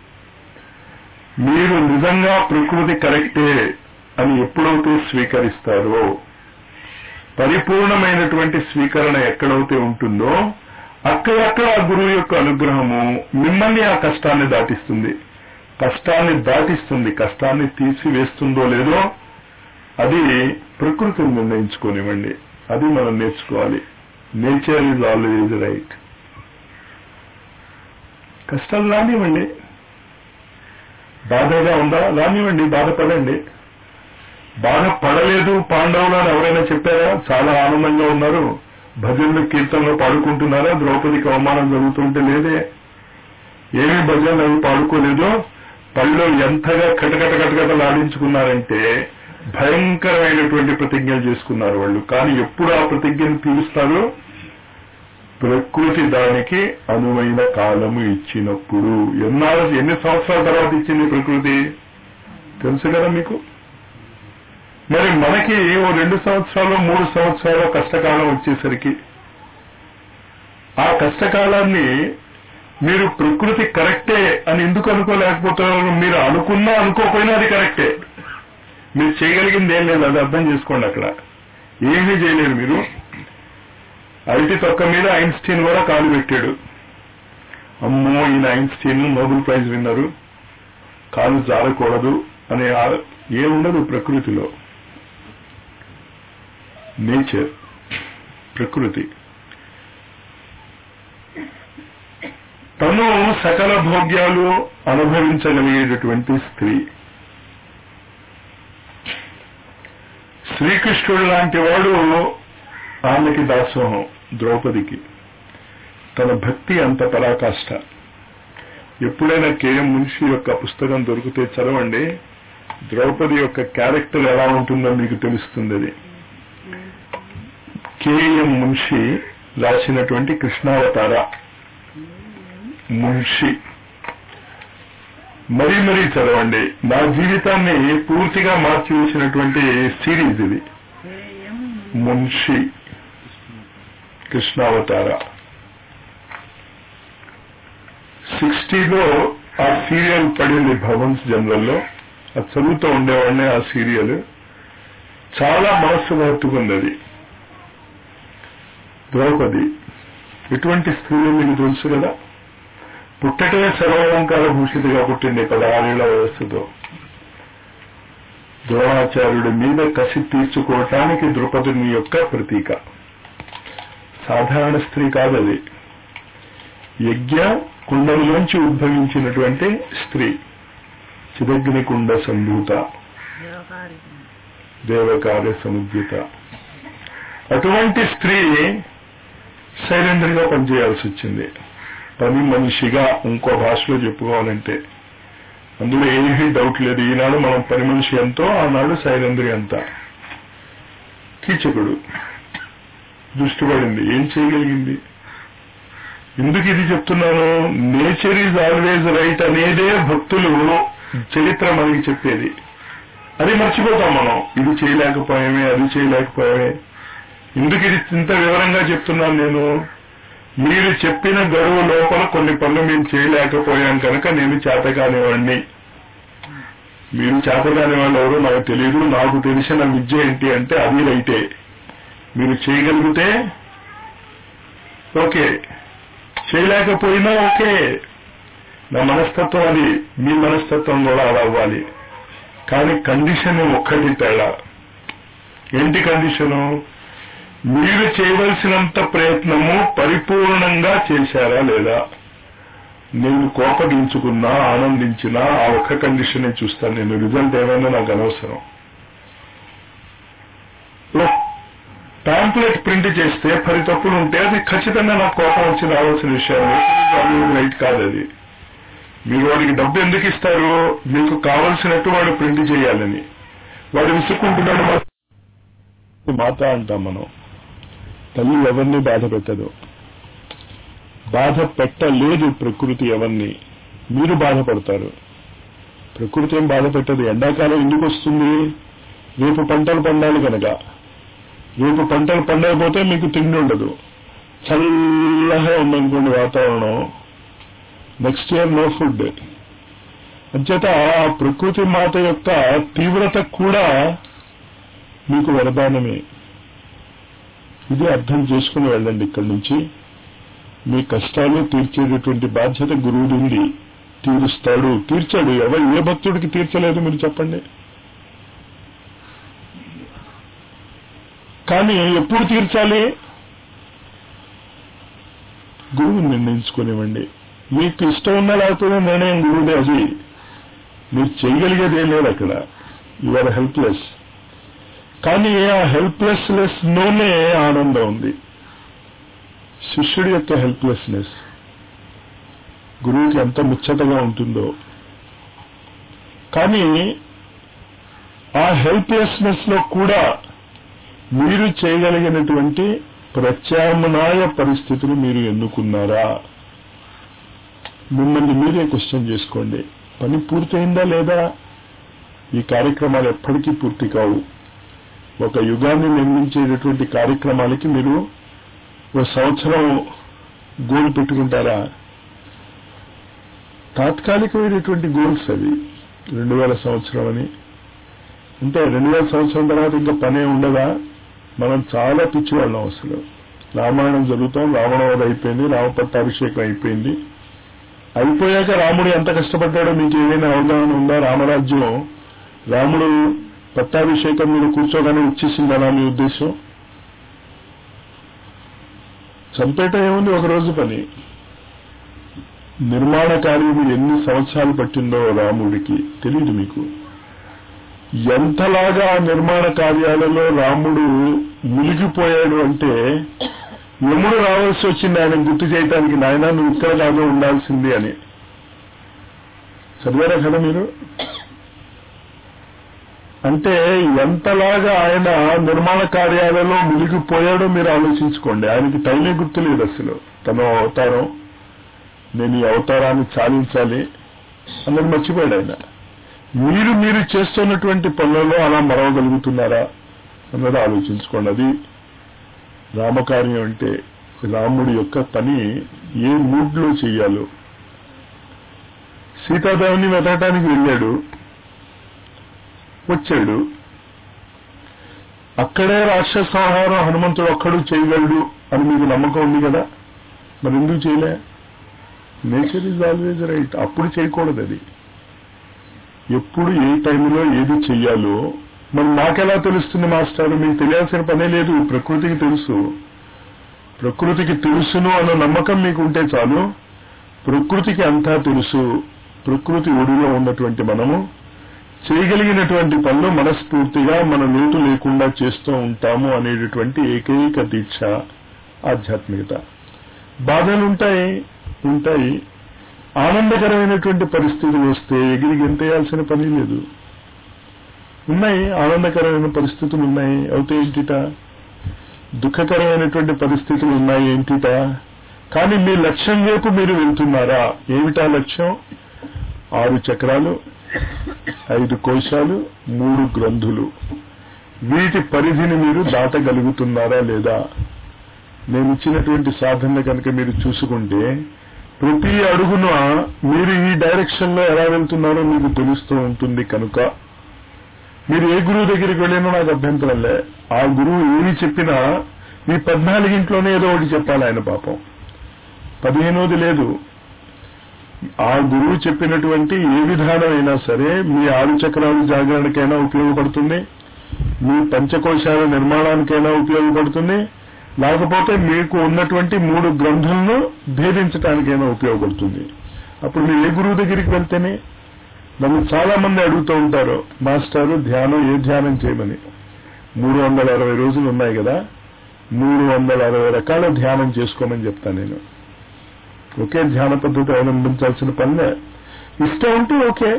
Speaker 1: మీరు నిజంగా ప్రకృతి కరెక్టే అని ఎప్పుడైతే స్వీకరిస్తారో పరిపూర్ణమైనటువంటి స్వీకరణ ఎక్కడైతే ఉంటుందో అక్కడక్కడ ఆ గురువు యొక్క అనుగ్రహము మిమ్మల్ని ఆ కష్టాన్ని దాటిస్తుంది కష్టాన్ని దాటిస్తుంది కష్టాన్ని తీసివేస్తుందో లేదో అది ప్రకృతిని నిర్ణయించుకోనివ్వండి అది మనం నేర్చుకోవాలి నేచర్ ఈజ్ ఆల్వేజ్ రైట్ కష్టాలు రానివ్వండి బాధగా ఉందా రానివ్వండి బాధపడండి బాధపడలేదు పాండవులు అని ఎవరైనా చెప్పారా చాలా ఆనందంగా ఉన్నారు భజనలు కీర్తనలు పాడుకుంటున్నారా ద్రౌపదికి అవమానం జరుగుతుంటే లేదే ఏమి భజనలు అవి పాడుకోలేదో పళ్ళు ఎంతగా కటకట కటకటలు ఆడించుకున్నారంటే భయంకరమైనటువంటి ప్రతిజ్ఞలు చేసుకున్నారు వాళ్ళు కానీ ఎప్పుడు ఆ ప్రతిజ్ఞను తీరుస్తారు ప్రకృతి దానికి అనువైన కాలము ఇచ్చినప్పుడు ఎన్నాళ్ళు ఎన్ని సంవత్సరాల తర్వాత ఇచ్చింది ప్రకృతి తెలుసు కదా మీకు మరి మనకి ఓ రెండు సంవత్సరాలు మూడు సంవత్సరాలు కష్టకాలం వచ్చేసరికి ఆ కష్టకాలాన్ని మీరు ప్రకృతి కరెక్టే అని ఎందుకు అనుకోలేకపోతున్నారు మీరు అనుకున్నా అనుకోకపోయినా అది కరెక్టే మీరు చేయగలిగింది ఏం లేదు అది అర్థం చేసుకోండి అక్కడ ఏమీ చేయలేరు మీరు అరటి తొక్క మీద ఐన్స్టీన్ కూడా కాలు పెట్టాడు అమ్మో ఈయన ఐన్స్టీన్ నోబెల్ ప్రైజ్ విన్నారు కాలు జారకూడదు అనే ఆ- ఏముండదు ప్రకృతిలో నేచర్ ప్రకృతి తను సకల భోగ్యాలు అనుభవించగలిగేటటువంటి స్త్రీ శ్రీకృష్ణుడు లాంటి వాడు ఆమెకి దాసోహం ద్రౌపదికి తన భక్తి అంత పరాకాష్ట ఎప్పుడైనా కేఎం మున్షి యొక్క పుస్తకం దొరికితే చదవండి ద్రౌపది యొక్క క్యారెక్టర్ ఎలా ఉంటుందో మీకు తెలుస్తుంది అది కేఎం మున్షి రాసినటువంటి కృష్ణావతార మున్షి మరీ మరీ చదవండి నా జీవితాన్ని పూర్తిగా మార్చి వేసినటువంటి సిరీస్ ఇది మున్షి కృష్ణావతార సిక్స్టీలో ఆ సీరియల్ పడింది భవన్స్ జనరల్లో అది చదువుతూ ఉండేవాడిని ఆ సీరియల్ చాలా మనస్సుకు హత్తుకుంది అది ద్రౌపది ఎటువంటి స్త్రీలు మీకు తెలుసు కదా పుట్టటే సర్వాలంకార భూషితగా పుట్టింది పదహారేళ్ల వయస్సుతో ద్రోణాచార్యుడి మీద కసి తీర్చుకోవటానికి ద్రుపదుని యొక్క ప్రతీక సాధారణ స్త్రీ కాదది యజ్ఞ కుండంలోంచి ఉద్భవించినటువంటి స్త్రీ చిదగ్ని కుండ సంభూత దేవకార్య సముద్యత అటువంటి స్త్రీ శైలేంద్రగా పనిచేయాల్సి వచ్చింది పని మనిషిగా ఇంకో భాషలో చెప్పుకోవాలంటే అందులో ఏమీ డౌట్ లేదు ఈనాడు మనం పని మనిషి ఎంతో ఆనాడు శైలేంద్రి అంత కీచకుడు దృష్టి పడింది ఏం చేయగలిగింది ఎందుకు ఇది చెప్తున్నాను నేచర్ ఈజ్ ఆల్వేజ్ రైట్ అనేదే భక్తులు చరిత్ర మనకి చెప్పేది అది మర్చిపోతాం మనం ఇది చేయలేకపోయామే అది చేయలేకపోయామే ఎందుకు ఇది ఇంత వివరంగా చెప్తున్నాను నేను మీరు చెప్పిన గడువు లోపల కొన్ని పనులు మేము చేయలేకపోయాం కనుక నేను చేతకానివాడిని మీరు చేతకాని వాళ్ళు ఎవరో నాకు తెలియదు నాకు తెలిసిన విద్య ఏంటి అంటే అది రైటే మీరు చేయగలిగితే ఓకే చేయలేకపోయినా ఓకే నా మనస్తత్వం అది మీ మనస్తత్వం కూడా అలా అవ్వాలి కానీ కండిషన్ ఒక్కటి తేడా ఏంటి కండిషను మీరు చేయవలసినంత ప్రయత్నము పరిపూర్ణంగా చేశారా లేదా నేను కోపగించుకున్నా ఆనందించినా ఆ ఒక్క కండిషనే చూస్తాను నేను రిజల్ట్ ఏమైనా నాకు అనవసరం పాంప్లెట్ ప్రింట్ చేస్తే పది తప్పులు ఉంటే అది ఖచ్చితంగా నాకు కోపం వచ్చి రావాల్సిన విషయం రైట్ కాదు అది మీరు వాడికి డబ్బు ఎందుకు ఇస్తారు మీకు కావలసినట్టు వాడు ప్రింట్ చేయాలని వాడు విసుక్కుంటున్నాడు మాత అంటాం మనం తల్లి ఎవరిని బాధ పెట్టదు బాధ పెట్టలేదు ప్రకృతి ఎవరిని మీరు బాధపడతారు ప్రకృతి ఏం బాధ పెట్టదు ఎండాకాలం ఎందుకు వస్తుంది రేపు పంటలు పండాలి కనుక రేపు పంటలు పండకపోతే మీకు తిండి ఉండదు చల్లగా ఉందనుకోండి వాతావరణం నెక్స్ట్ ఇయర్ నో ఫుడ్ అంచేత ఆ ప్రకృతి మాత యొక్క తీవ్రత కూడా మీకు వరదానమే ఇది అర్థం చేసుకుని వెళ్ళండి ఇక్కడి నుంచి మీ కష్టాలు తీర్చేటటువంటి బాధ్యత గురువుది ఉంది తీరుస్తాడు తీర్చాడు ఎవరు ఏ భక్తుడికి తీర్చలేదు మీరు చెప్పండి కానీ ఎప్పుడు తీర్చాలి గురువు నిర్ణయించుకునివ్వండి మీకు ఇష్టం ఉన్నా లేకపోతే నిర్ణయం గురువుదే అది మీరు చేయగలిగేది ఏం లేదు అక్కడ యు ఆర్ హెల్ప్లెస్ కానీ ఆ హెల్ప్లెస్నెస్ లోనే ఆనందం ఉంది శిష్యుడి యొక్క హెల్ప్లెస్నెస్ గురువుకి ఎంత ముచ్చటగా ఉంటుందో కానీ ఆ హెల్ప్లెస్నెస్ లో కూడా మీరు చేయగలిగినటువంటి ప్రత్యామ్నాయ పరిస్థితులు మీరు ఎన్నుకున్నారా మిమ్మల్ని మీరే క్వశ్చన్ చేసుకోండి పని పూర్తయిందా లేదా ఈ కార్యక్రమాలు ఎప్పటికీ పూర్తి కావు ఒక యుగాన్ని నిర్మించేటటువంటి కార్యక్రమాలకి మీరు ఒక సంవత్సరం గోల్ పెట్టుకుంటారా తాత్కాలికమైనటువంటి గోల్స్ అవి రెండు వేల సంవత్సరం అని అంటే రెండు వేల సంవత్సరం తర్వాత ఇంకా పనే ఉండదా మనం చాలా పిచ్చివాళ్ళం అసలు రామాయణం జరుగుతాం రావణవధ అయిపోయింది రామపట్టాభిషేకం అయిపోయింది అయిపోయాక రాముడు ఎంత కష్టపడ్డాడో మీకు ఏదైనా అవగాహన ఉందా రామరాజ్యం రాముడు పట్టాభిషేకం మీద కూర్చోగానే వచ్చేసిందనా మీ ఉద్దేశం చంపేట ఏముంది ఒక రోజు పని నిర్మాణ కార్యం ఎన్ని సంవత్సరాలు పట్టిందో రాముడికి తెలియదు మీకు ఎంతలాగా ఆ నిర్మాణ కార్యాలలో రాముడు మునిగిపోయాడు అంటే యముడు రావాల్సి వచ్చింది ఆయన గుర్తు చేయటానికి నాయన నువ్వు ఇక్కడ లాగా ఉండాల్సింది అని చదివారా కదా మీరు అంటే ఎంతలాగా ఆయన నిర్మాణ కార్యాలలో మునిగిపోయాడో మీరు ఆలోచించుకోండి ఆయనకి టైమే గుర్తులేదు అసలు తన అవతారం నేను ఈ అవతారాన్ని చాలించాలి అన్నది మర్చిపోయాడు ఆయన మీరు మీరు చేస్తున్నటువంటి పనులలో అలా మరవగలుగుతున్నారా అన్నది ఆలోచించుకోండి అది రామకార్యం అంటే రాముడి యొక్క పని ఏ మూడ్లో చెయ్యాలో సీతాదేవిని వెతకటానికి వెళ్ళాడు వచ్చాడు అక్కడే రాక్షస సంహారం హనుమంతుడు ఒక్కడు చేయగలడు అని మీకు నమ్మకం ఉంది కదా మరి ఎందుకు చేయలే నేచర్ ఈజ్ ఆల్వేజ్ రైట్ అప్పుడు చేయకూడదు అది ఎప్పుడు ఏ టైంలో ఏది చెయ్యాలో మరి నాకెలా తెలుస్తుంది మాస్టర్ మీకు తెలియాల్సిన పనే లేదు ప్రకృతికి తెలుసు ప్రకృతికి తెలుసును అన్న నమ్మకం మీకు ఉంటే చాలు ప్రకృతికి అంతా తెలుసు ప్రకృతి ఒడిలో ఉన్నటువంటి మనము చేయగలిగినటువంటి పనులు మనస్ఫూర్తిగా మన లోటు లేకుండా చేస్తూ ఉంటాము అనేటటువంటి ఏకైక దీక్ష ఆధ్యాత్మికత బాధలు ఉంటాయి ఉంటాయి ఆనందకరమైనటువంటి పరిస్థితులు వస్తే ఎగిరి గెంతేయాల్సిన పని లేదు ఉన్నాయి ఆనందకరమైన పరిస్థితులు ఉన్నాయి అవుతే ఏంటిట దుఃఖకరమైనటువంటి పరిస్థితులు ఉన్నాయి ఏంటిట కానీ మీ లక్ష్యం వైపు మీరు వెళ్తున్నారా ఏమిటా లక్ష్యం ఆరు చక్రాలు ఐదు కోశాలు మూడు గ్రంథులు వీటి పరిధిని మీరు దాటగలుగుతున్నారా లేదా నేను ఇచ్చినటువంటి సాధన కనుక మీరు చూసుకుంటే ప్రతి అడుగున మీరు ఈ డైరెక్షన్ లో ఎలా వెళ్తున్నారో మీకు తెలుస్తూ ఉంటుంది కనుక మీరు ఏ గురువు దగ్గరికి వెళ్ళినా నాకు అభ్యంతరం లే ఆ గురువు ఏమి చెప్పినా మీ పద్నాలుగింట్లోనే ఏదో ఒకటి చెప్పాలి ఆయన పాపం పదిహేనోది లేదు ఆ గురువు చెప్పినటువంటి ఏ విధానం అయినా సరే మీ ఆరు చక్రాలు జాగరణకైనా ఉపయోగపడుతుంది మీ పంచకోశాల నిర్మాణానికైనా ఉపయోగపడుతుంది లేకపోతే మీకు ఉన్నటువంటి మూడు గ్రంథులను భేదించడానికైనా ఉపయోగపడుతుంది అప్పుడు మీరు ఏ గురువు దగ్గరికి వెళ్తేనే నన్ను చాలా మంది అడుగుతూ ఉంటారు మాస్టారు ధ్యానం ఏ ధ్యానం చేయమని మూడు వందల అరవై రోజులు ఉన్నాయి కదా మూడు వందల అరవై రకాల ధ్యానం చేసుకోమని చెప్తాను నేను ఒకే ధ్యాన పద్ధతి అవలంబించాల్సిన పనిలే ఇష్టం ఉంటే ఓకే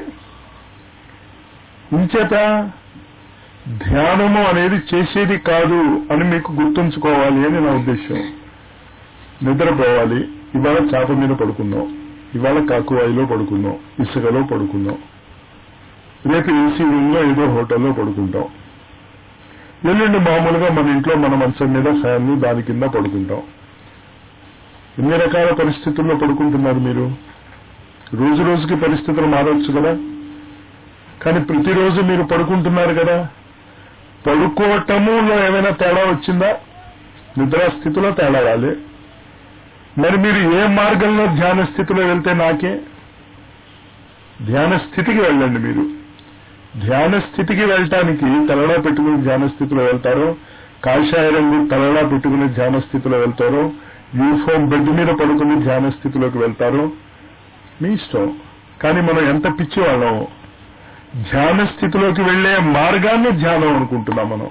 Speaker 1: ఇంచేత ధ్యానము అనేది చేసేది కాదు అని మీకు గుర్తుంచుకోవాలి అని నా ఉద్దేశం నిద్రపోవాలి ఇవాళ చాప మీద పడుకుందాం ఇవాళ కాకువాయిలో పడుకుందాం ఇసుకలో పడుకుందాం రేపు ఏసీ రూమ్ లో ఏదో హోటల్లో పడుకుంటాం ఎల్లుండి మామూలుగా మన ఇంట్లో మన మంచం మీద ఫ్యాన్ దాని కింద పడుకుంటాం ఎన్ని రకాల పరిస్థితుల్లో పడుకుంటున్నారు మీరు రోజు రోజుకి పరిస్థితులు మారవచ్చు కదా కానీ ప్రతిరోజు మీరు పడుకుంటున్నారు కదా పడుకోవటములో ఏమైనా తేడా వచ్చిందా నిద్రా స్థితిలో తేడా రాలే మరి మీరు ఏ మార్గంలో ధ్యాన స్థితిలో వెళ్తే నాకే ధ్యాన స్థితికి వెళ్ళండి మీరు ధ్యాన స్థితికి వెళ్ళటానికి తలడా పెట్టుకుని ధ్యాన స్థితిలో వెళ్తారో కాషాయ రంగు తలడా పెట్టుకుని ధ్యాన స్థితిలో వెళ్తారో యూనిఫామ్ బెడ్ మీద పడుకుని ధ్యాన స్థితిలోకి వెళ్తారో మీ ఇష్టం కానీ మనం ఎంత పిచ్చి వాళ్ళం ధ్యాన స్థితిలోకి వెళ్లే మార్గాన్ని ధ్యానం అనుకుంటున్నాం మనం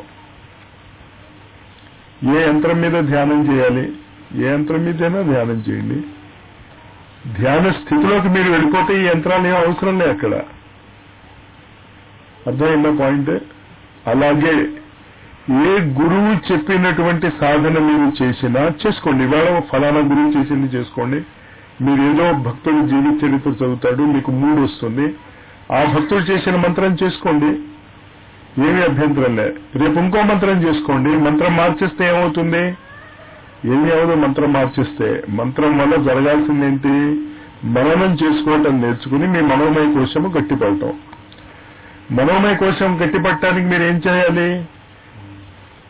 Speaker 1: ఏ యంత్రం మీద ధ్యానం చేయాలి ఏ యంత్రం మీదైనా ధ్యానం చేయండి ధ్యాన స్థితిలోకి మీరు వెళ్ళిపోతే ఈ యంత్రాలు ఏం అవసరం లే అక్కడ అర్థమైందా పాయింట్ అలాగే ఏ గురువు చెప్పినటువంటి సాధన మీరు చేసినా చేసుకోండి ఇవాళ ఫలానా గురువు చేసింది చేసుకోండి మీరు ఏదో భక్తుడు జీవిత చరిత్ర చదువుతాడు మీకు మూడు వస్తుంది ఆ భక్తుడు చేసిన మంత్రం చేసుకోండి ఏమి అభ్యంతరం లే రేపు ఇంకో మంత్రం చేసుకోండి మంత్రం మార్చేస్తే ఏమవుతుంది ఏమి అవదు మంత్రం మార్చేస్తే మంత్రం వల్ల జరగాల్సిందేంటి మననం చేసుకోవటం నేర్చుకుని మీ మనోమయ కోశము గట్టిపడటం మనోమయ కోశం గట్టిపడటానికి మీరు ఏం చేయాలి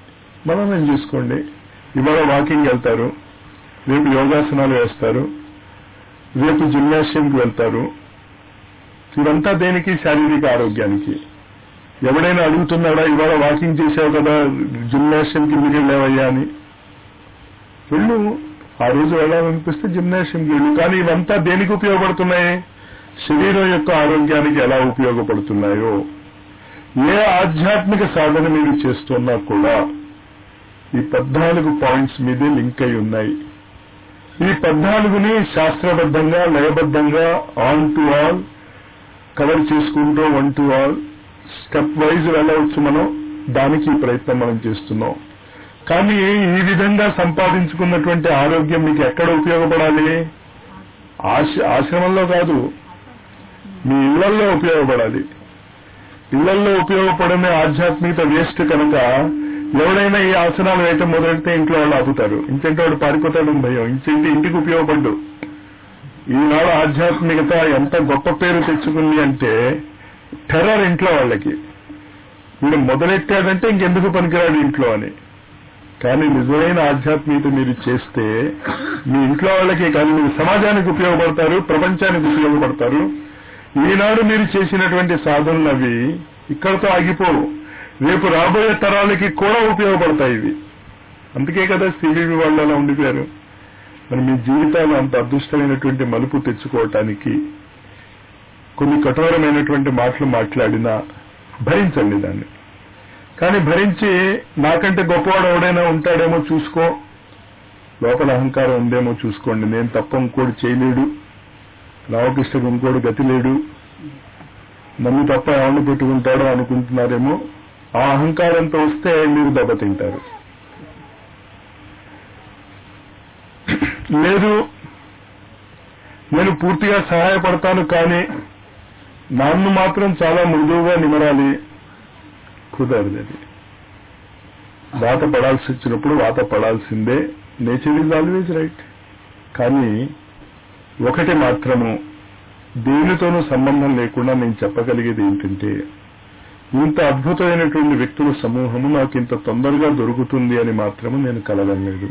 Speaker 1: మననం చేసుకోండి ఇవాళ వాకింగ్ వెళ్తారు రేపు యోగాసనాలు వేస్తారు రేపు జిమ్నాషియంకి వెళ్తారు ఇదంతా దేనికి శారీరక ఆరోగ్యానికి ఎవడైనా అడుగుతున్నాడా ఇవాళ వాకింగ్ చేసావు కదా జిమ్నాషియంకి మీరు వెళ్ళావయ్యా అని వెళ్ళు ఆ రోజు వెళ్ళాలనిపిస్తే జిమ్నాషియంకి వెళ్ళు కానీ ఇవంతా దేనికి ఉపయోగపడుతున్నాయి శరీరం యొక్క ఆరోగ్యానికి ఎలా ఉపయోగపడుతున్నాయో ఏ ఆధ్యాత్మిక సాధన మీరు చేస్తున్నా కూడా ఈ పద్నాలుగు పాయింట్స్ మీదే లింక్ అయి ఉన్నాయి ఈ పద్నాలుగుని శాస్త్రబద్ధంగా లయబద్ధంగా ఆన్ టు ఆల్ కవర్ చేసుకుంటూ one to all stepwise వెళ్ళవచ్చు మనం దానికి ఈ ప్రయత్నం మనం చేస్తున్నాం కానీ ఈ విధంగా సంపాదించుకున్నటువంటి ఆరోగ్యం మీకు ఎక్కడ ఉపయోగపడాలి ఆశ ఆశ్రమంలో కాదు మీ ఇళ్లలో ఉపయోగపడాలి ఇళ్లలో ఉపయోగపడని ఆధ్యాత్మికత వేస్ట్ కనుక ఎవడైనా ఈ ఆసనాలు వేయటం మొదలెడితే ఇంట్లో వాళ్ళు ఆపుతారు ఇంకంటే వాడు పారిపోతాడు భయం ఇంకంటే ఇంటికి ఉపయోగపడ్డు ఈనాడు ఆధ్యాత్మికత ఎంత గొప్ప పేరు తెచ్చుకుంది అంటే టెర్రర్ ఇంట్లో వాళ్ళకి వీడు మొదలెట్టాడంటే ఇంకెందుకు పనికిరాడు ఇంట్లో అని కానీ నిజమైన ఆధ్యాత్మికత మీరు చేస్తే మీ ఇంట్లో వాళ్ళకి కానీ మీరు సమాజానికి ఉపయోగపడతారు ప్రపంచానికి ఉపయోగపడతారు ఈనాడు మీరు చేసినటువంటి సాధనలు అవి ఇక్కడతో ఆగిపోవు రేపు రాబోయే తరాలకి కూడా ఉపయోగపడతాయి ఇవి అందుకే కదా సిబిబి వాళ్ళు అలా ఉండిపోయారు మరి మీ జీవితాలు అంత అదృష్టమైనటువంటి మలుపు తెచ్చుకోవటానికి కొన్ని కఠోరమైనటువంటి మాటలు మాట్లాడినా భరించండి దాన్ని కానీ భరించి నాకంటే గొప్పవాడు ఎవడైనా ఉంటాడేమో చూసుకో లోపల అహంకారం ఉందేమో చూసుకోండి నేను తప్ప ఇంకోటి చేయలేడు రామకృష్ణకు ఇంకోటి గతి లేడు నన్ను తప్ప ఎవరిని పెట్టుకుంటాడో అనుకుంటున్నారేమో ఆ అహంకారంతో వస్తే మీరు దెబ్బతింటారు లేదు నేను పూర్తిగా సహాయపడతాను కానీ నన్ను మాత్రం చాలా మృదువుగా నిమరాలి కుదరదు అది వాత పడాల్సి వచ్చినప్పుడు వాత పడాల్సిందే నేచర్ ఈజ్ ఆల్వేజ్ రైట్ కానీ ఒకటి మాత్రము దేనితోనూ సంబంధం లేకుండా నేను చెప్పగలిగేది ఏంటంటే ఇంత అద్భుతమైనటువంటి వ్యక్తుల సమూహము నాకు ఇంత తొందరగా దొరుకుతుంది అని మాత్రము నేను కలగలేదు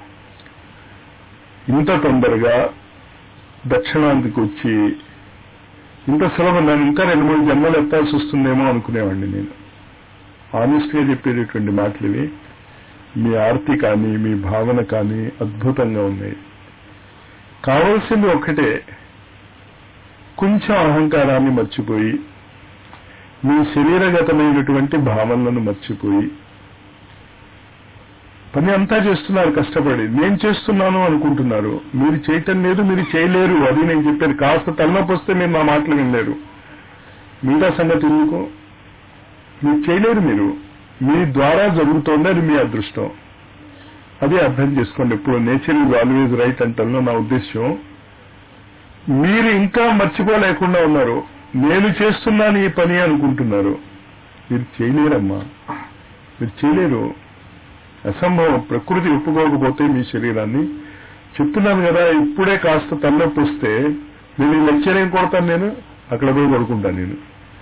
Speaker 1: ఇంత తొందరగా దక్షిణాంతికి వచ్చి ఇంత సులభం నేను ఇంకా రెండు మూడు జన్మలు ఎత్తాల్సి వస్తుందేమో అనుకునేవాడిని నేను ఆనెస్ట్ గా చెప్పేటటువంటి మాటలు ఇవి మీ ఆర్తి కానీ మీ భావన కానీ అద్భుతంగా ఉన్నాయి కావలసింది ఒక్కటే కొంచెం అహంకారాన్ని మర్చిపోయి మీ శరీరగతమైనటువంటి భావనలను మర్చిపోయి పని అంతా చేస్తున్నారు కష్టపడి నేను చేస్తున్నాను అనుకుంటున్నారు మీరు చేయటం లేదు మీరు చేయలేరు అది నేను చెప్పాను కాస్త తలనొప్పి వస్తే మీరు నా మాటలు వినలేరు మిగతా సంగతి ఎందుకు మీరు చేయలేరు మీరు మీ ద్వారా జరుగుతోంది అది మీ అదృష్టం అదే అర్థం చేసుకోండి ఇప్పుడు నేచర్ ఈజ్ ఆల్వేజ్ రైట్ అంటాను నా ఉద్దేశం మీరు ఇంకా మర్చిపోలేకుండా ఉన్నారు నేను చేస్తున్నాను ఈ పని అనుకుంటున్నారు మీరు చేయలేరమ్మా మీరు చేయలేరు అసంభవం ప్రకృతి ఒప్పుకోకపోతే మీ శరీరాన్ని చెప్తున్నాను కదా ఇప్పుడే కాస్త తలనొప్పి వస్తే నేను ఈ లెక్చర్ ఏం కొడతాను నేను అక్కడ పోయి పడుకుంటాను నేను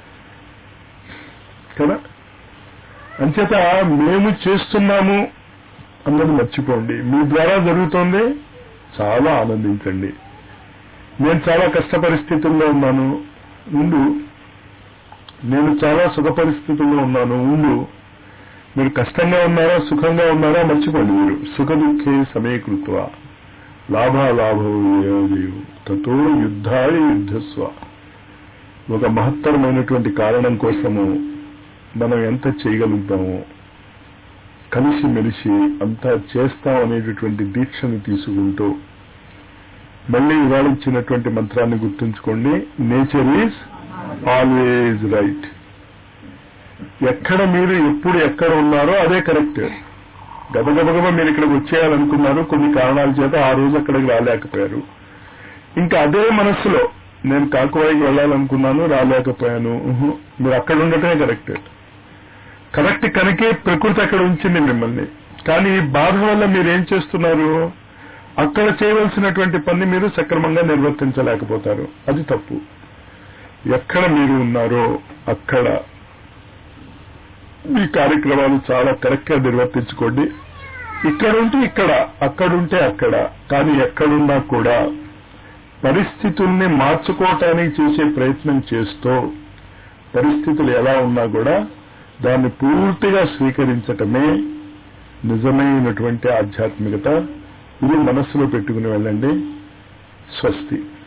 Speaker 1: కదా అంచేత మేము చేస్తున్నాము అన్నది మర్చిపోండి మీ ద్వారా జరుగుతోంది చాలా ఆనందించండి నేను చాలా కష్ట పరిస్థితుల్లో ఉన్నాను ఉండు నేను చాలా సుఖ పరిస్థితుల్లో ఉన్నాను ఉండు మీరు కష్టంగా ఉన్నారా సుఖంగా ఉన్నారా మర్చిపోండి మీరు సుఖ దుఃఖే సమీకృత్వ లాభాలాభవు తతో యుద్ధాయ యుద్ధస్వ ఒక మహత్తరమైనటువంటి కారణం కోసము మనం ఎంత చేయగలుగుతామో కలిసి మెలిసి అంతా చేస్తాం అనేటటువంటి దీక్షను తీసుకుంటూ మళ్ళీ ఇవాళ ఇచ్చినటువంటి మంత్రాన్ని గుర్తుంచుకోండి నేచర్ ఈజ్ ఆల్వేజ్ రైట్ ఎక్కడ మీరు ఎప్పుడు ఎక్కడ ఉన్నారో అదే కరెక్ట్ గబగబగబ మీరు ఇక్కడికి వచ్చేయాలనుకున్నారు కొన్ని కారణాల చేత ఆ రోజు అక్కడికి రాలేకపోయారు ఇంకా అదే మనస్సులో నేను కాకువాయికి వెళ్ళాలనుకున్నాను రాలేకపోయాను ఉహు, మీరు అక్కడ ఉండటమే కరెక్ట్ కరెక్ట్ కనుకే ప్రకృతి అక్కడ ఉంచింది మిమ్మల్ని కానీ ఈ బాధ వల్ల మీరు ఏం చేస్తున్నారు అక్కడ చేయవలసినటువంటి పని మీరు సక్రమంగా నిర్వర్తించలేకపోతారు అది తప్పు ఎక్కడ మీరు ఉన్నారో అక్కడ మీ కార్యక్రమాలు చాలా కరెక్ట్ గా నిర్వర్తించుకోండి ఇక్కడ ఉంటే ఇక్కడ అక్కడుంటే అక్కడ కానీ ఎక్కడున్నా కూడా పరిస్థితుల్ని మార్చుకోవటానికి చేసే ప్రయత్నం చేస్తూ పరిస్థితులు ఎలా ఉన్నా కూడా దాన్ని పూర్తిగా స్వీకరించటమే నిజమైనటువంటి ఆధ్యాత్మికత ఇది మనస్సులో పెట్టుకుని వెళ్ళండి స్వస్తి